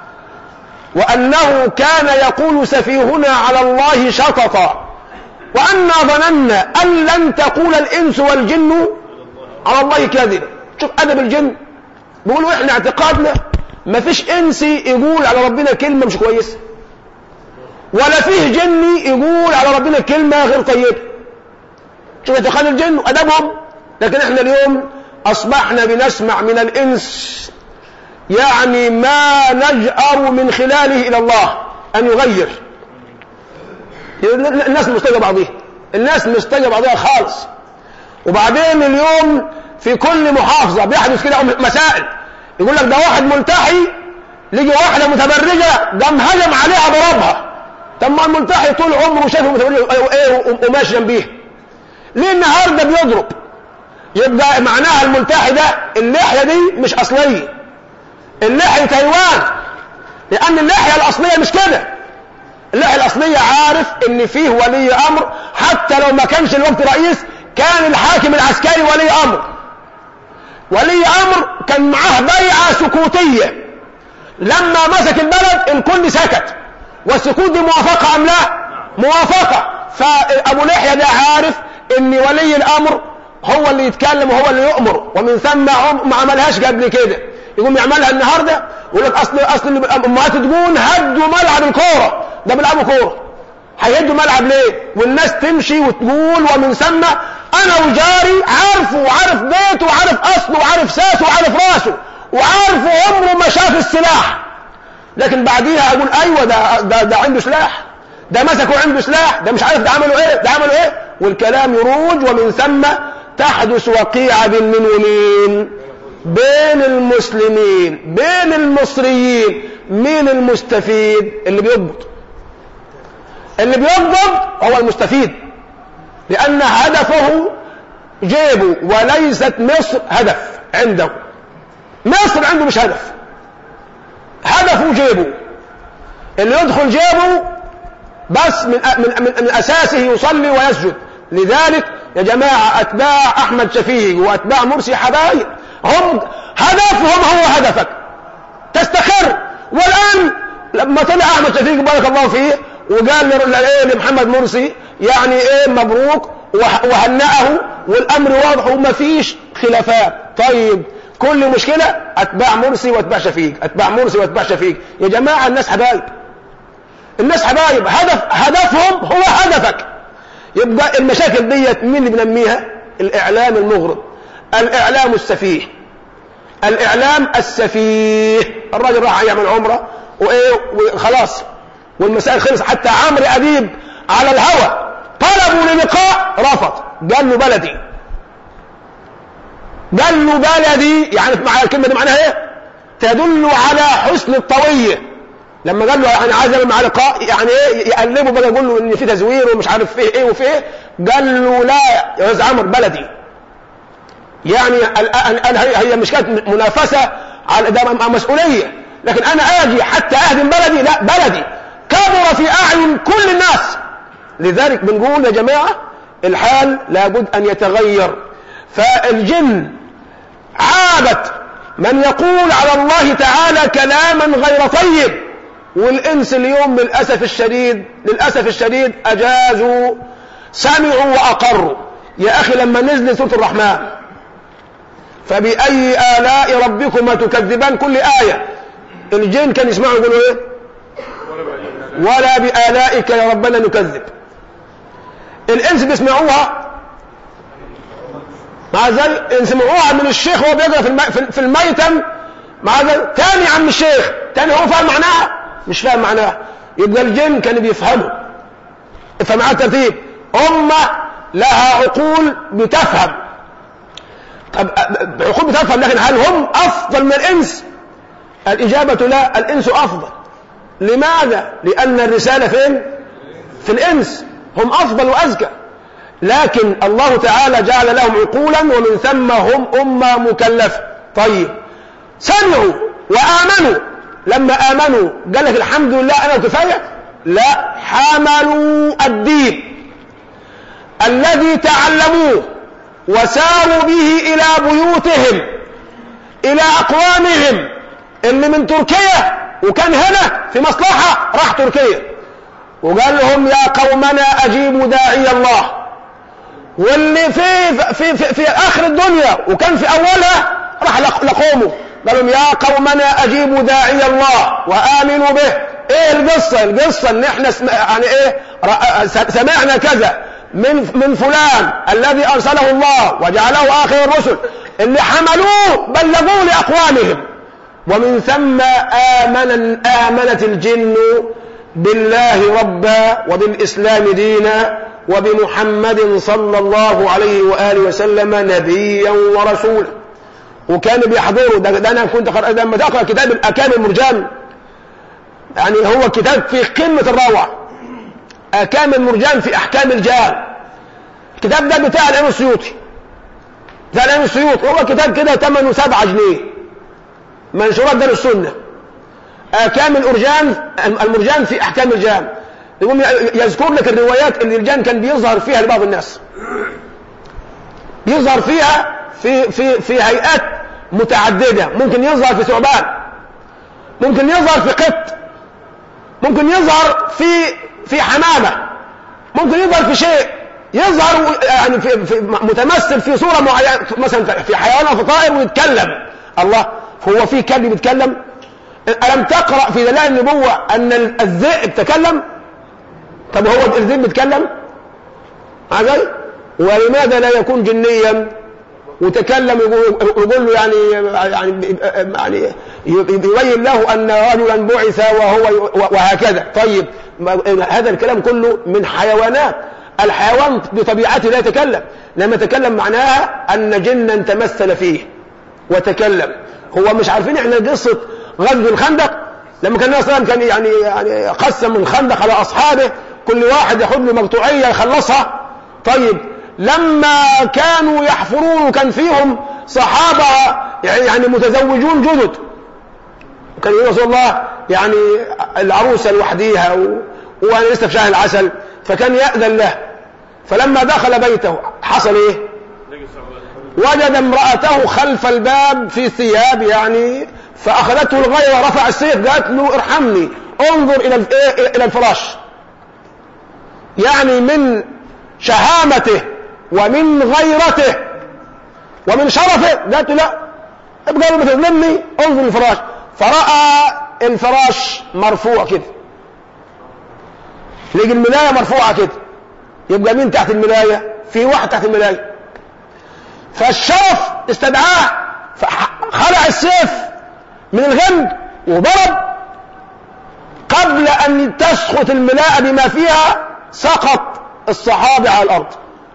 وانه كان يقول سفيهنا على الله شططا وانا ظننا ان لن تقول الانس والجن على الله كاذبا شوف ادب الجن بيقولوا احنا اعتقادنا ما فيش انسي يقول على ربنا كلمه مش كويسه ولا فيه جني يقول على ربنا كلمه غير طيبه شوف اعتقاد الجن وادبهم لكن احنا اليوم اصبحنا بنسمع من الانس يعني ما نجأر من خلاله الى الله ان يغير الناس مستجب بعضها الناس مستجب بعضها خالص وبعدين اليوم في كل محافظة بيحدث كده مسائل يقول لك ده واحد ملتحي لقي واحدة متبرجة قام هجم عليها ضربها طب ما الملتحي طول عمره شايفه متبرجة ايه وماشي جنبيه ليه النهارده بيضرب يبقى معناها الملتحي ده اللحية دي مش أصلية اللحية تايوان لأن اللحية الأصلية مش كده اللحية الأصلية عارف إن فيه ولي أمر حتى لو ما كانش الوقت رئيس كان الحاكم العسكري ولي امر ولي امر كان معاه بيعه سكوتيه لما مسك البلد الكل سكت والسكوت دي موافقه ام لا موافقه فابو لحيه ده عارف ان ولي الامر هو اللي يتكلم وهو اللي يؤمر ومن ثم ما عملهاش قبل كده يقوم يعملها النهارده يقول لك اصل اصل امهات تقول هدوا ملعب الكوره ده بيلعبوا كوره هيهدوا ملعب ليه والناس تمشي وتقول ومن ثم انا وجاري عارفه وعارف بيته وعارف اصله وعارف ساسه وعارف راسه وعارفه عمره ما شاف السلاح لكن بعديها اقول ايوه ده ده, ده عنده سلاح ده مسكوا عنده سلاح ده مش عارف ده عملوا ايه ده عملوا ايه والكلام يروج ومن ثم تحدث وقيعة من ومين بين المسلمين بين المصريين مين المستفيد اللي بيضبط اللي بيضبط هو المستفيد لأن هدفه جيبه وليست مصر هدف عنده مصر عنده مش هدف هدفه جيبه اللي يدخل جيبه بس من, من, من, من أساسه يصلي ويسجد لذلك يا جماعة أتباع أحمد شفيق وأتباع مرسي حبايب هم هدفهم هو هدفك تستقر والآن لما طلع أحمد شفيق بارك الله فيه وقال لمحمد مرسي يعني ايه مبروك وهنأه والامر واضح وما فيش خلافات طيب كل مشكلة اتباع مرسي واتباع شفيق اتباع مرسي واتباع شفيق يا جماعة الناس حبايب الناس حبايب هدف هدفهم هو هدفك يبقى المشاكل ديت مين اللي بنميها الاعلام المغرض الاعلام السفيه الاعلام السفيه الراجل راح يعمل عمره وايه وخلاص والمسائل خلص حتى عمرو أديب على الهوى طلبوا للقاء رفض قال له بلدي قال له بلدي يعني مع الكلمة دي معناها ايه تدل على حسن الطوية لما قال له انا عايز اعمل معاه لقاء يعني ايه يقلبه بقى يقول له ان في تزوير ومش عارف فيه ايه وفيه ايه قال له لا يا استاذ عمرو بلدي يعني الآن أنا هي هي مش كانت منافسة على ده مسؤولية لكن أنا آجي حتى أهدم بلدي لا بلدي كبر في أعين كل الناس لذلك بنقول يا جماعة الحال لابد أن يتغير فالجن عابت من يقول على الله تعالى كلاما غير طيب والإنس اليوم للأسف الشديد للأسف الشديد أجازوا سمعوا وأقروا يا أخي لما نزل سورة الرحمن فبأي آلاء ربكما تكذبان كل آية الجن كان يسمعوا يقولوا ايه ولا بآلائك يا ربنا نكذب الإنس بيسمعوها مع ذلك إن سمعوها من الشيخ وهو بيقرأ في, الم... في الميتم مع ذلك تاني عم الشيخ تاني هو فاهم معناها مش فاهم معناها يبقى الجن كانوا بيفهموا افهم معاه الترتيب أمة لها عقول بتفهم طب عقول بتفهم لكن هل هم أفضل من الإنس الإجابة لا الإنس أفضل لماذا لأن الرسالة فين في الإنس هم أفضل وأزكى لكن الله تعالى جعل لهم عقولا ومن ثم هم أمة مكلفة طيب سمعوا وآمنوا لما آمنوا قال لك الحمد لله أنا كفاية لا حملوا الدين الذي تعلموه وساروا به إلى بيوتهم إلى أقوامهم اللي من تركيا وكان هنا في مصلحة راح تركيا وقال لهم يا قومنا أجيبوا داعي الله واللي في في في, في آخر الدنيا وكان في أولها راح لقومه قال لهم يا قومنا أجيبوا داعي الله وآمنوا به ايه القصة القصة ان احنا سم... يعني ايه سمعنا كذا من من فلان الذي ارسله الله وجعله اخر الرسل اللي حملوه بلغوه لاقوامهم ومن ثم آمن آمنت الجن بالله ربا وبالإسلام دينا وبمحمد صلى الله عليه وآله وسلم نبيا ورسولا وكانوا بيحضروا ده, ده أنا كنت قرأ لما تقرأ كتاب الأكام المرجان يعني هو كتاب في قمة الروعة أكام المرجان في أحكام الجان الكتاب ده بتاع الإمام السيوطي بتاع الإمام السيوطي هو كتاب كده ثمنه 7 جنيه منشورات دار السنة أكام الأرجان المرجان في أحكام الجان يقوم يذكر لك الروايات اللي الجان كان بيظهر فيها لبعض الناس يظهر فيها في في في هيئات متعددة ممكن يظهر في ثعبان ممكن يظهر في قط ممكن يظهر في في حمامة ممكن يظهر في شيء يظهر يعني في, في متمثل في صورة معينة مثلا في حيوان أو في طائر ويتكلم الله هو في كلب بيتكلم ألم تقرأ في دلائل النبوة أن الذئب تكلم طب هو الذئب بيتكلم مع ذلك ولماذا لا يكون جنيا وتكلم يقول له يعني يعني يعني يبين له ان رجلا بعث وهو وهكذا طيب هذا الكلام كله من حيوانات الحيوان بطبيعته لا يتكلم لما يتكلم معناها ان جنا تمثل فيه وتكلم هو مش عارفين احنا قصه غزو الخندق لما كان النبي صلى الله عليه وسلم كان يعني يعني قسم الخندق على اصحابه كل واحد ياخذ له مقطوعيه يخلصها طيب لما كانوا يحفرون وكان فيهم صحابة يعني متزوجون جدد كان يقول رسول الله يعني العروسة لوحديها وأنا لسه في شهر العسل فكان يأذن له فلما دخل بيته حصل ايه وجد امرأته خلف الباب في ثياب يعني فأخذته الغيرة ورفع السيف قالت له ارحمني انظر إلى إلى الفراش يعني من شهامته ومن غيرته ومن شرفه قالت له لا ابقى لما تظلمني انظر الفراش فرأى الفراش مرفوع كده لقي الملاية مرفوعة كده يبقى مين تحت الملاية في واحد تحت الملاية فالشرف استدعاه فخلع السيف من الغمد وضرب قبل قبل أن تسقط الملاءة بما فيها سقط الصحابي على الأرض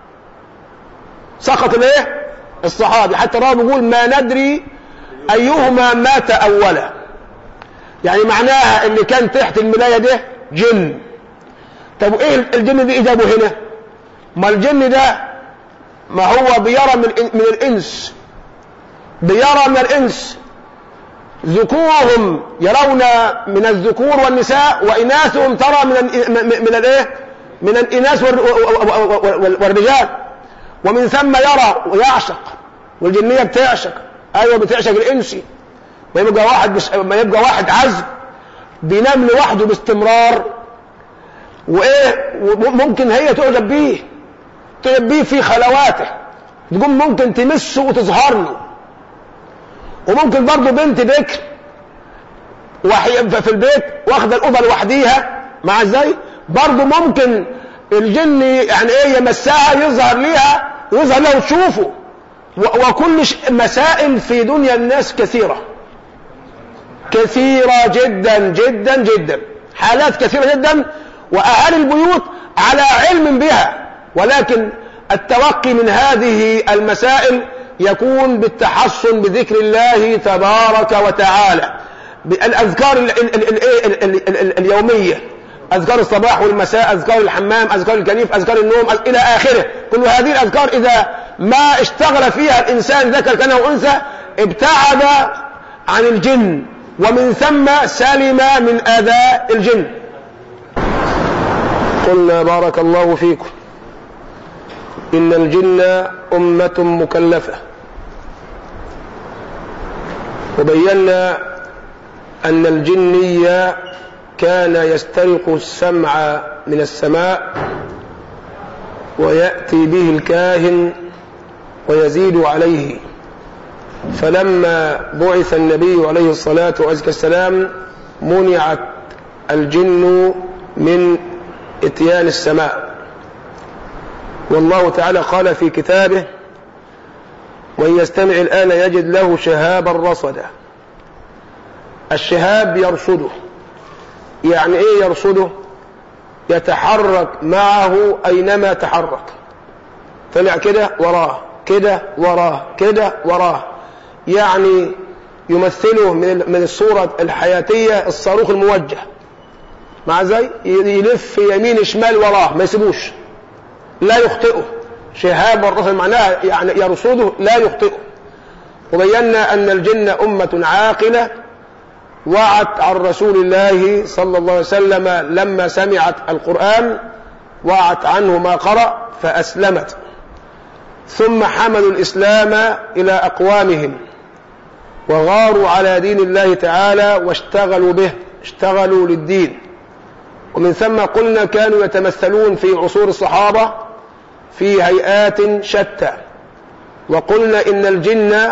سقط الايه الصحابي حتى الراوي بيقول ما ندري أيهما مات أولا يعني معناها اللي كان تحت الملاية ده جن طب ايه الجن دي اجابه هنا ما الجن ده ما هو بيرى من, من الانس بيرى من الانس ذكورهم يرون من الذكور والنساء واناثهم ترى من ال من الايه من الاناث والرجال ومن ثم يرى ويعشق والجنيه بتعشق ايوه بتعشق الانسي ما يبقى واحد بس ما يبقى واحد عزب بينام لوحده باستمرار وايه ممكن هي تعجب بيه تعجب بيه في خلواته تقوم ممكن تمسه وتظهر له وممكن برضه بنت بكر وحي في البيت واخده الاوضه لوحديها مع ازاي برضه ممكن الجن يعني ايه يمسها يظهر ليها يظهر له وتشوفه وكل مسائل في دنيا الناس كثيره كثيرة جدا جدا جدا حالات كثيرة جدا وأهالي البيوت على علم بها ولكن التوقي من هذه المسائل يكون بالتحصن بذكر الله تبارك وتعالى بالأذكار اليومية أذكار الصباح والمساء أذكار الحمام أذكار الكنيف أذكار النوم إلى آخره كل هذه الأذكار إذا ما اشتغل فيها الإنسان ذكر كان أنثى ابتعد عن الجن ومن ثم سلم من آذى الجن قلنا بارك الله فيكم إن الجن أمة مكلفة وبينا أن الجني كان يسترق السمع من السماء ويأتي به الكاهن ويزيد عليه فلما بعث النبي عليه الصلاة والسلام منعت الجن من اتيان السماء والله تعالى قال في كتابه وإن يستمع الآن يجد له شهابا رصدا الشهاب يرصده يعني ايه يرصده يتحرك معه أينما تحرك طلع كده وراه كده وراه كده وراه يعني يمثله من من الصورة الحياتية الصاروخ الموجه مع زي يلف يمين شمال وراه ما يسيبوش لا يخطئه شهاب الرسل معناها يعني يرصده لا يخطئه وبينا أن الجن أمة عاقلة وعت عن رسول الله صلى الله عليه وسلم لما سمعت القرآن وعت عنه ما قرأ فأسلمت ثم حملوا الإسلام إلى أقوامهم وغاروا على دين الله تعالى واشتغلوا به اشتغلوا للدين ومن ثم قلنا كانوا يتمثلون في عصور الصحابة في هيئات شتى وقلنا إن الجن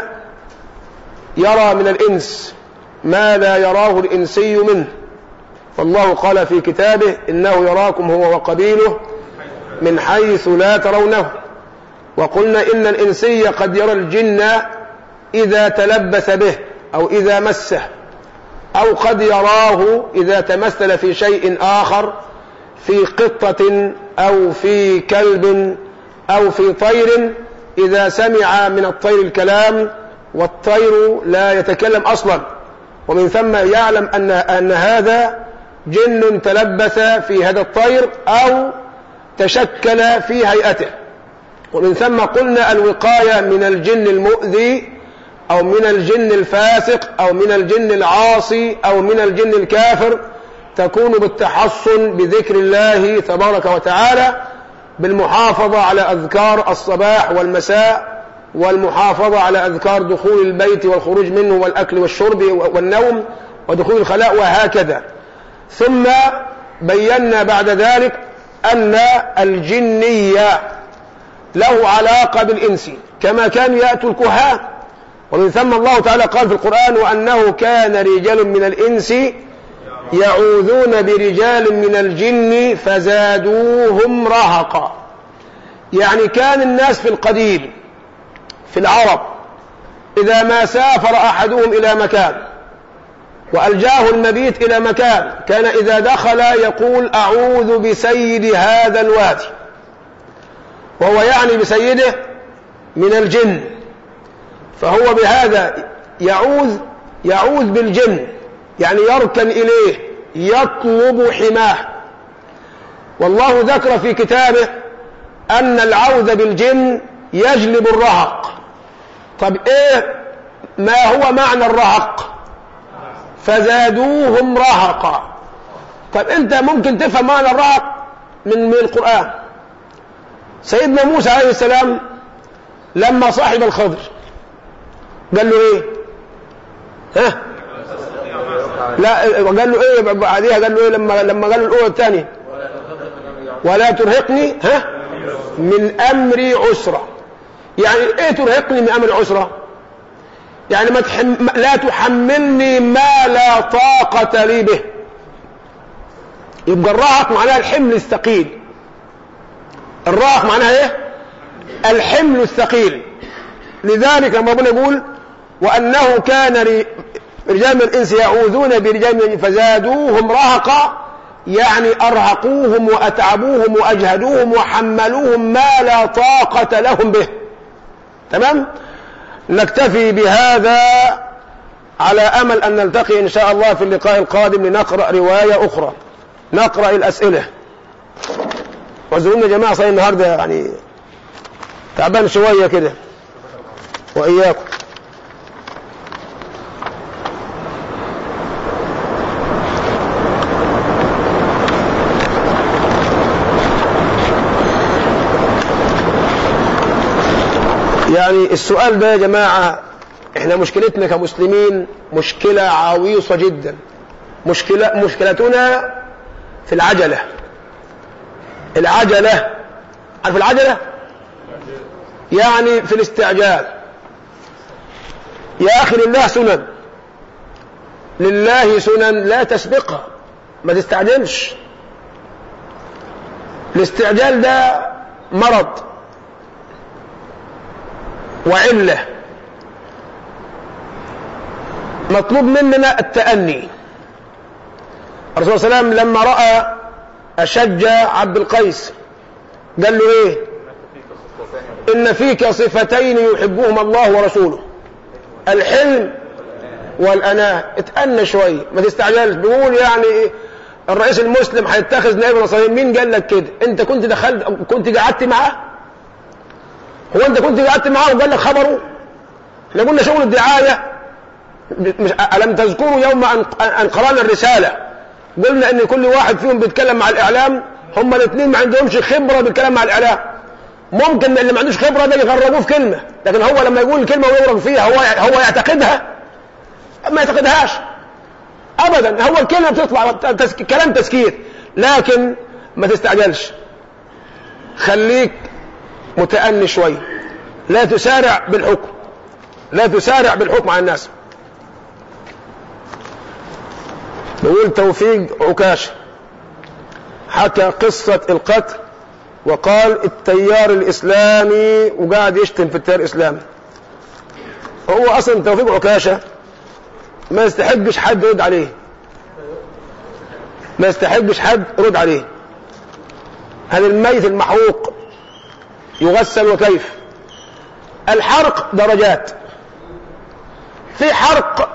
يرى من الإنس ما لا يراه الإنسي منه فالله قال في كتابه إنه يراكم هو وقبيله من حيث لا ترونه وقلنا إن الإنسي قد يرى الجن إذا تلبس به أو إذا مسه أو قد يراه إذا تمثل في شيء آخر في قطة أو في كلب أو في طير إذا سمع من الطير الكلام والطير لا يتكلم أصلا ومن ثم يعلم أن, أن هذا جن تلبس في هذا الطير أو تشكل في هيئته ومن ثم قلنا الوقاية من الجن المؤذي أو من الجن الفاسق أو من الجن العاصي أو من الجن الكافر تكون بالتحصن بذكر الله تبارك وتعالى بالمحافظة على أذكار الصباح والمساء والمحافظة على أذكار دخول البيت والخروج منه والأكل والشرب والنوم ودخول الخلاء وهكذا ثم بينا بعد ذلك أن الجنية له علاقة بالإنس كما كانوا يأتوا الكهان ومن ثم الله تعالى قال في القرآن وأنه كان رجال من الإنس يعوذون برجال من الجن فزادوهم رهقا يعني كان الناس في القديم في العرب إذا ما سافر أحدهم إلى مكان وألجاه المبيت إلى مكان كان إذا دخل يقول أعوذ بسيد هذا الوادي وهو يعني بسيده من الجن فهو بهذا يعوذ يعوذ بالجن يعني يركن إليه يطلب حماه والله ذكر في كتابه أن العوذ بالجن يجلب الرهق طب إيه ما هو معنى الرهق فزادوهم رهقا طب أنت ممكن تفهم معنى الرهق من من القرآن سيدنا موسى عليه السلام لما صاحب الخضر قال له ايه ها لا قال له ايه بعديها قال له ايه لما لما قال له الاولى الثانيه ولا ترهقني ها من امري عسرا يعني ايه ترهقني من امري عسرا يعني ما تحم... لا تحملني ما لا طاقة لي به يبقى الرهق معناها الحمل الثقيل الرهق معناها ايه الحمل الثقيل لذلك لما ربنا يقول وانه كان رجال من الانس يعوذون برجال من فزادوهم رهقا يعني ارهقوهم واتعبوهم واجهدوهم وحملوهم ما لا طاقة لهم به تمام نكتفي بهذا على امل ان نلتقي ان شاء الله في اللقاء القادم لنقرا روايه اخرى نقرا الاسئله واعذرونا يا جماعه صحيح النهارده يعني تعبان شويه كده واياكم يعني السؤال ده يا جماعة احنا مشكلتنا كمسلمين مشكلة عويصة جدا مشكلة مشكلتنا في العجلة العجلة عارف العجلة يعني في الاستعجال يا أخي لله سنن لله سنن لا تسبقها ما تستعجلش الاستعجال ده مرض وعلة مطلوب مننا التأني الرسول صلى الله عليه وسلم لما رأى أشج عبد القيس قال له ايه إن فيك صفتين يحبهما الله ورسوله الحلم والأناة اتأنى شوية ما تستعجلش بيقول يعني إيه الرئيس المسلم هيتخذ نائب النصرانيين مين قال لك كده انت كنت دخلت كنت قعدت معاه هو انت كنت قعدت معاه وقال لك خبره احنا قلنا شغل الدعايه مش الم تذكروا يوم ان ان قرانا الرساله قلنا ان كل واحد فيهم بيتكلم مع الاعلام هم الاثنين ما عندهمش خبره بيتكلم مع الاعلام ممكن اللي ما عندوش خبره ده يغربوه في كلمه لكن هو لما يقول الكلمه ويغرق فيها هو هو يعتقدها ما يعتقدهاش ابدا هو الكلمه بتطلع تسك... كلام تسكير لكن ما تستعجلش خليك متأني شوي لا تسارع بالحكم لا تسارع بالحكم على الناس بيقول توفيق عكاش حكى قصة القتل وقال التيار الإسلامي وقاعد يشتم في التيار الإسلامي هو أصلا توفيق عكاشة ما يستحقش حد يرد عليه ما يستحقش حد يرد عليه هل الميت المحروق يغسل وكيف الحرق درجات في حرق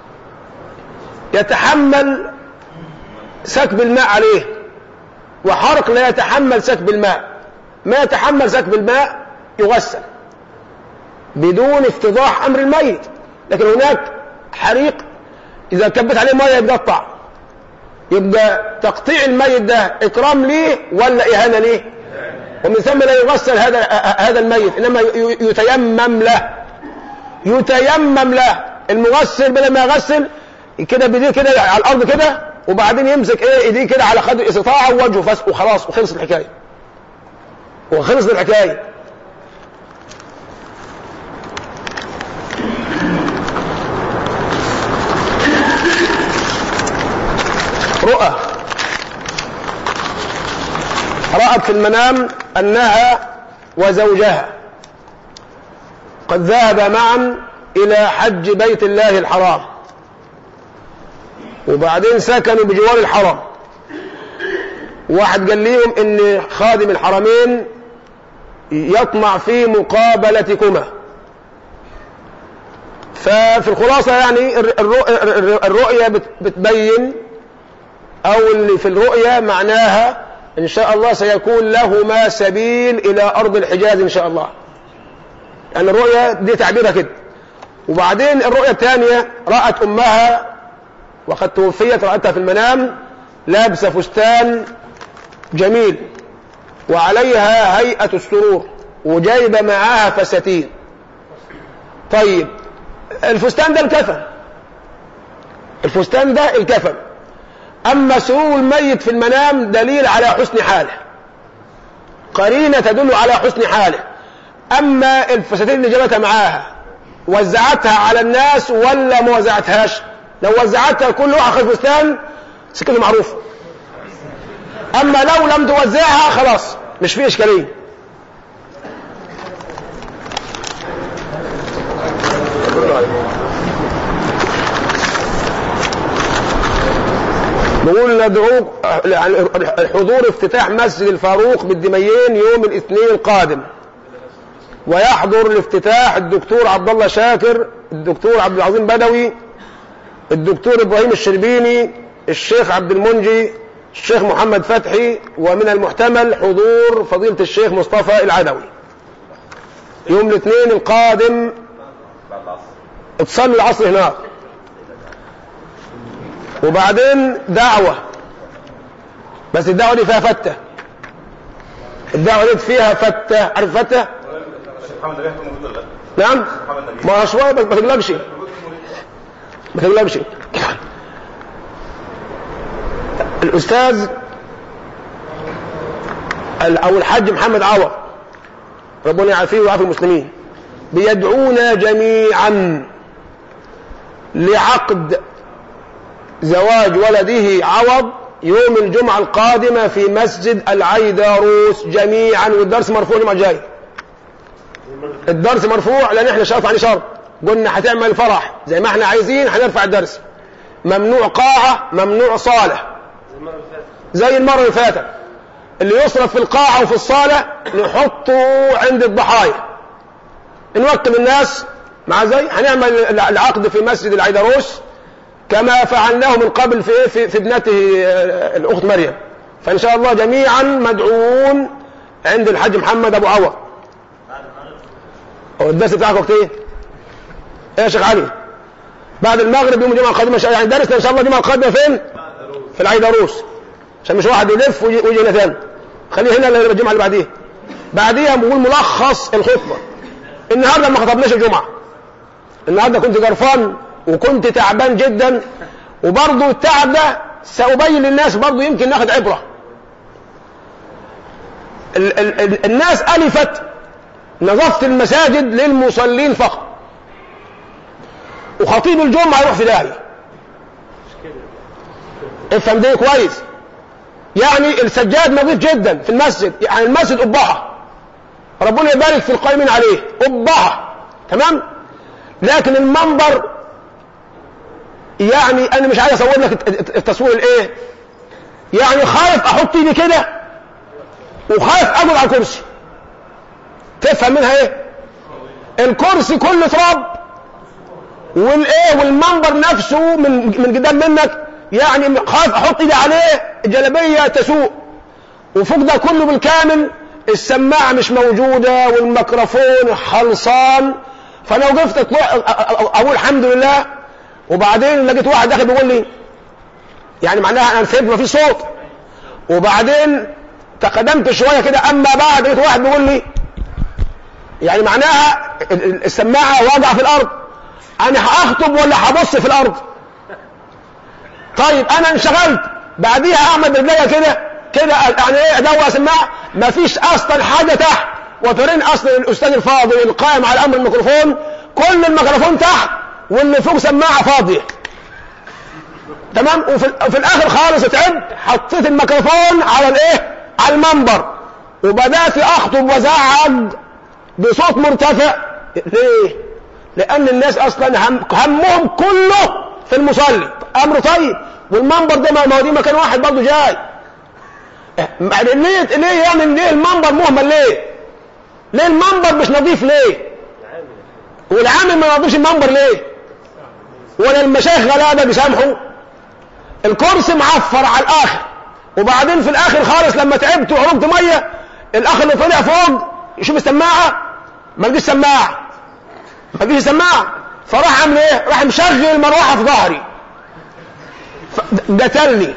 يتحمل سكب الماء عليه وحرق لا يتحمل سكب الماء ما يتحمل سكب الماء يغسل بدون افتضاح امر الميت لكن هناك حريق اذا كبت عليه ميه يتقطع يبقى تقطيع الميت ده اكرام ليه ولا اهانه ليه ومن ثم لا يغسل هذا هذا الميت انما يتيمم له يتيمم له المغسل بدل ما يغسل كده بايديه كده على الارض كده وبعدين يمسك ايه ايديه كده على خد استطاعه ووجهه فس وخلاص وخلصت الحكايه وخلصت الحكايه رؤى رأت في المنام أنها وزوجها قد ذهب معا إلى حج بيت الله الحرام وبعدين سكنوا بجوار الحرم واحد قال لهم ان خادم الحرمين يطمع في مقابلتكما ففي الخلاصة يعني الرؤية بتبين او اللي في الرؤية معناها ان شاء الله سيكون لهما سبيل الى ارض الحجاز ان شاء الله يعني الرؤية دي تعبيرها كده وبعدين الرؤية الثانية رأت امها وقد توفيت رأتها في المنام لابسة فستان جميل وعليها هيئة السرور وجايبة معاها فساتين طيب الفستان ده الكفن الفستان ده الكفن أما سرور الميت في المنام دليل على حسن حاله قرينة تدل على حسن حاله أما الفساتين اللي جابتها معاها وزعتها على الناس ولا ما وزعتهاش لو وزعتها كل واحد خد فستان سكته معروف أما لو لم توزعها خلاص مش فيه إشكالية نقول ندعوك الحضور افتتاح مسجد الفاروق بالدميين يوم الاثنين القادم ويحضر الافتتاح الدكتور عبد الله شاكر الدكتور عبد العظيم بدوي الدكتور ابراهيم الشربيني الشيخ عبد المنجي الشيخ محمد فتحي ومن المحتمل حضور فضيلة الشيخ مصطفى العدوي يوم الاثنين القادم تصلي العصر هناك وبعدين دعوة بس الدعوة دي فيها فتة الدعوة دي فيها فتة عارف فتة نعم ما شوية بس ما تقلقش ما تقلقش الأستاذ أو الحاج محمد عوض ربنا يعافيه ويعافي المسلمين بيدعونا جميعا لعقد زواج ولده عوض يوم الجمعة القادمة في مسجد العيداروس جميعا والدرس مرفوع الجمعة الجاي الدرس مرفوع لان احنا شرط عليه شرط قلنا هتعمل فرح زي ما احنا عايزين هنرفع الدرس ممنوع قاعة ممنوع صالة زي المرة اللي فاتت اللي يصرف في القاعة وفي الصالة نحطه عند الضحايا نوكل الناس مع زي هنعمل العقد في مسجد العيدروس كما فعلناه من قبل في في, في ابنته الاخت مريم فان شاء الله جميعا مدعوون عند الحاج محمد ابو عوض هو الدرس بتاعك وقت ايه؟ ايه يا شيخ علي؟ بعد المغرب يوم الجمعه القادمه يعني درسنا ان شاء الله الجمعه القادمه فين؟ في العيدروس عشان مش واحد يلف ويجي هنا ثاني خليه هنا الجمعه اللي بعديها بعديها بقول ملخص الخطبه النهارده ما خطبناش الجمعه النهارده كنت جرفان وكنت تعبان جدا وبرضه التعب ده سأبين للناس برضه يمكن ناخد عبرة ال ال ال الناس ألفت نظافة المساجد للمصلين فقط وخطيب الجمعة يروح في داهية افهم ده كويس يعني السجاد نظيف جدا في المسجد يعني المسجد قبعة ربنا يبارك في القائمين عليه قبعة تمام لكن المنبر يعني انا مش عايز اصور لك التصوير الايه يعني خايف احط ايدي كده وخايف اقعد على الكرسي تفهم منها ايه الكرسي كله تراب والايه والمنبر نفسه من من قدام منك يعني خايف احط ايدي عليه الجلابيه تسوء وفوق ده كله بالكامل السماعه مش موجوده والميكروفون خلصان فلو وقفت اقول الحمد لله وبعدين لقيت واحد داخل بيقول لي يعني معناها انا فهمت ما في صوت وبعدين تقدمت شويه كده اما بعد لقيت واحد بيقول لي يعني معناها السماعه واقعه في الارض انا هخطب ولا هبص في الارض طيب انا انشغلت بعديها اعمل برجليا كده كده يعني ايه ادور سماعه مفيش اصلا حاجه تحت وفرين اصلا الاستاذ الفاضل القائم على امر الميكروفون كل الميكروفون تحت واللي فوق سماعه فاضيه تمام وفي, وفي الاخر خالص تعبت حطيت الميكروفون على الايه على المنبر وبدات اخطب وازعج بصوت مرتفع ليه لان الناس اصلا هم همهم كله في المصلي امر طيب والمنبر ده ما ما هو دي مكان واحد برضه جاي إيه، ما- ليه ليه يعني ليه المنبر مهمل ليه ليه المنبر مش نظيف ليه والعامل ما ينظفش المنبر ليه ولا المشايخ غلابه بيسامحوا الكرسي معفر على الاخر وبعدين في الاخر خالص لما تعبت وعرمت ميه الاخ اللي طلع فوق يشوف السماعه ما لقيش سماعه ما لقيش سماعه فراح عامل ايه راح مشغل المروحه في ظهري ف- قتلني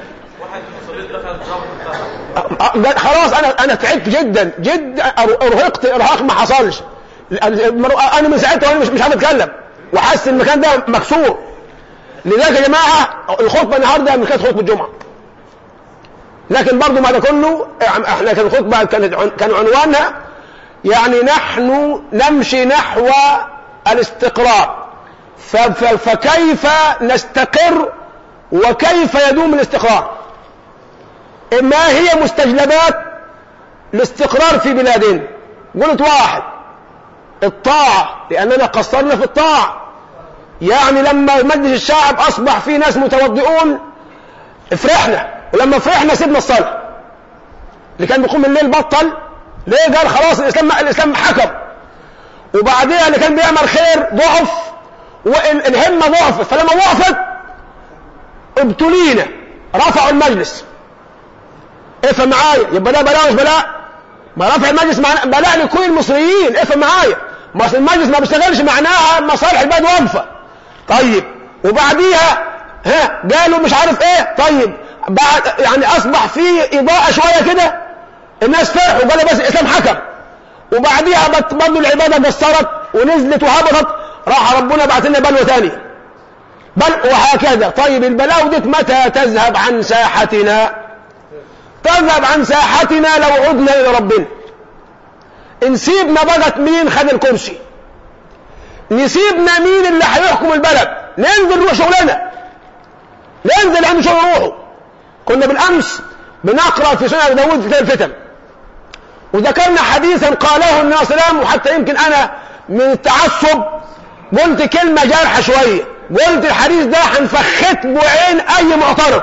أ- خلاص انا انا تعبت جدا جدا أر- ارهقت ارهاق ما حصلش المرو- انا من ساعتها وانا مش مش عارف اتكلم وحاسس ان المكان ده مكسور لذلك يا جماعه الخطبه النهارده مش كانت خطبه الجمعه لكن برضو ما ده كله احنا كانت الخطبه كانت عن- كان عنوانها يعني نحن نمشي نحو الاستقرار ف- ف- فكيف نستقر وكيف يدوم الاستقرار ما هي مستجلبات الاستقرار في بلادنا قلت واحد الطاعة لأننا قصرنا في الطاعة يعني لما مجلس الشعب أصبح فيه ناس متوضئون فرحنا ولما فرحنا سيبنا الصلاة اللي كان بيقوم الليل بطل ليه قال خلاص الإسلام الإسلام حكم وبعديها اللي كان بيعمل خير ضعف والهمة ضعفت فلما ضعفت ابتلينا رفعوا المجلس افهم معايا يبقى ده بلاء مش بلاء ما رفع المجلس معناه بلاء لكل المصريين افهم معايا ما أصل المجلس ما بيشتغلش معناها مصالح البلد واقفه طيب وبعديها ها قالوا مش عارف ايه طيب بعد يعني اصبح في اضاءه شويه كده الناس فرحوا قالوا بس الاسلام حكم وبعديها بت- برضه العباده قصرت ونزلت وهبطت راح ربنا بعت لنا بلوه ثانيه بل وهكذا طيب البلاوي دي متى تذهب عن ساحتنا تذهب عن ساحتنا لو عدنا الى ربنا نسيبنا بقت مين خد الكرسي نسيبنا مين اللي هيحكم البلد ننزل نروح شغلنا ننزل عند شغل نروحه كنا بالامس بنقرا في سنن داود في كتاب الفتن وذكرنا حديثا قاله النبي صلى الله عليه وسلم وحتى يمكن انا من التعصب قلت كلمه جارحه شويه قلت الحديث ده هنفخت بعين اي معترض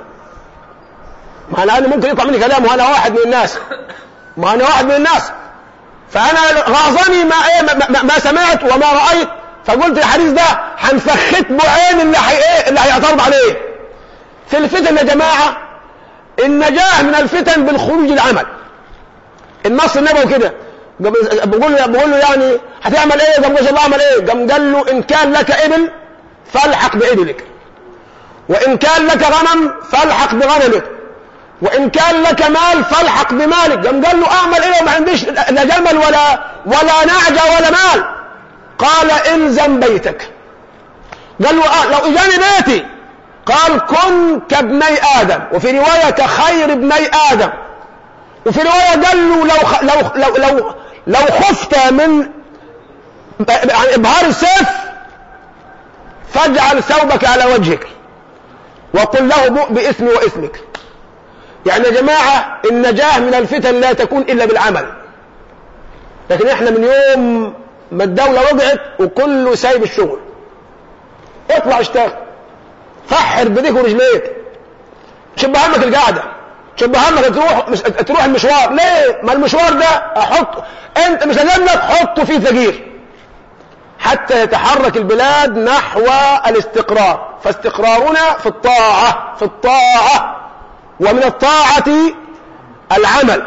ما انا أنا ممكن يطلع مني كلام وانا واحد من الناس ما انا واحد من الناس فانا غاظني ما ايه ما, ما, ما سمعت وما رايت فقلت الحديث ده هنفخت بعين اللي حي ايه اللي هيعترض عليه في الفتن يا جماعه النجاه من الفتن بالخروج العمل النص النبوي كده بقول له بقول له يعني هتعمل ايه قام قال الله اعمل ايه قام قال له ان كان لك ابل فالحق بابلك وان كان لك غنم فالحق بغنمك وان كان لك مال فالحق بمالك قام قال له اعمل ايه وما عنديش لا جمل ولا ولا نعجه ولا مال قال الزم بيتك قال له آه لو اجاني بيتي قال كن كابني ادم وفي روايه كخير ابني ادم وفي روايه قال له لو خ... لو لو لو لو خفت من يعني ابهار السيف فاجعل ثوبك على وجهك وقل له بؤ باسمي واسمك يعني يا جماعة النجاة من الفتن لا تكون إلا بالعمل لكن احنا من يوم ما الدولة وقعت وكله سايب الشغل اطلع اشتغل فحر بديك ورجليك شب همك القعدة شب همك تروح مش تروح المشوار ليه ما المشوار ده احط انت مش هجنك حطه فيه ثقيل حتى يتحرك البلاد نحو الاستقرار فاستقرارنا في الطاعة في الطاعة ومن الطاعة العمل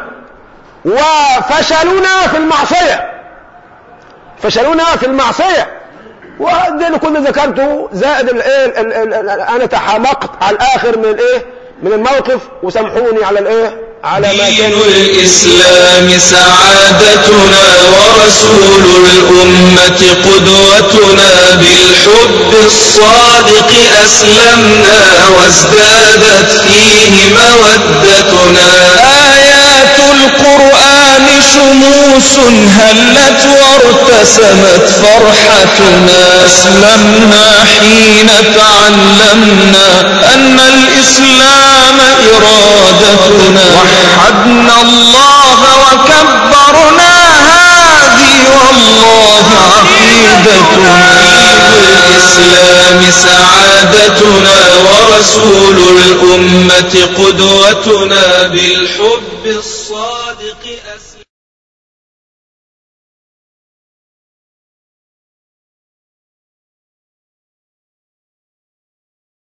وفشلنا في المعصية فشلنا في المعصية وده كل ذكرته زائد الايه انا تحمقت على الاخر من الايه من الموقف وسامحوني على الايه على ما دين كان الإسلام سعادتنا ورسول الأمة قدوتنا بالحب الصادق أسلمنا وازدادت فيه مودتنا آيات القرآن شموس هلت وارتسمت فرحتنا أسلمنا حين تعلمنا أن الإسلام إرادتنا وحدنا الله وكبرنا هذه والله عقيدتنا بالإسلام سعادتنا ورسول الأمة قدوتنا بالحب الصادق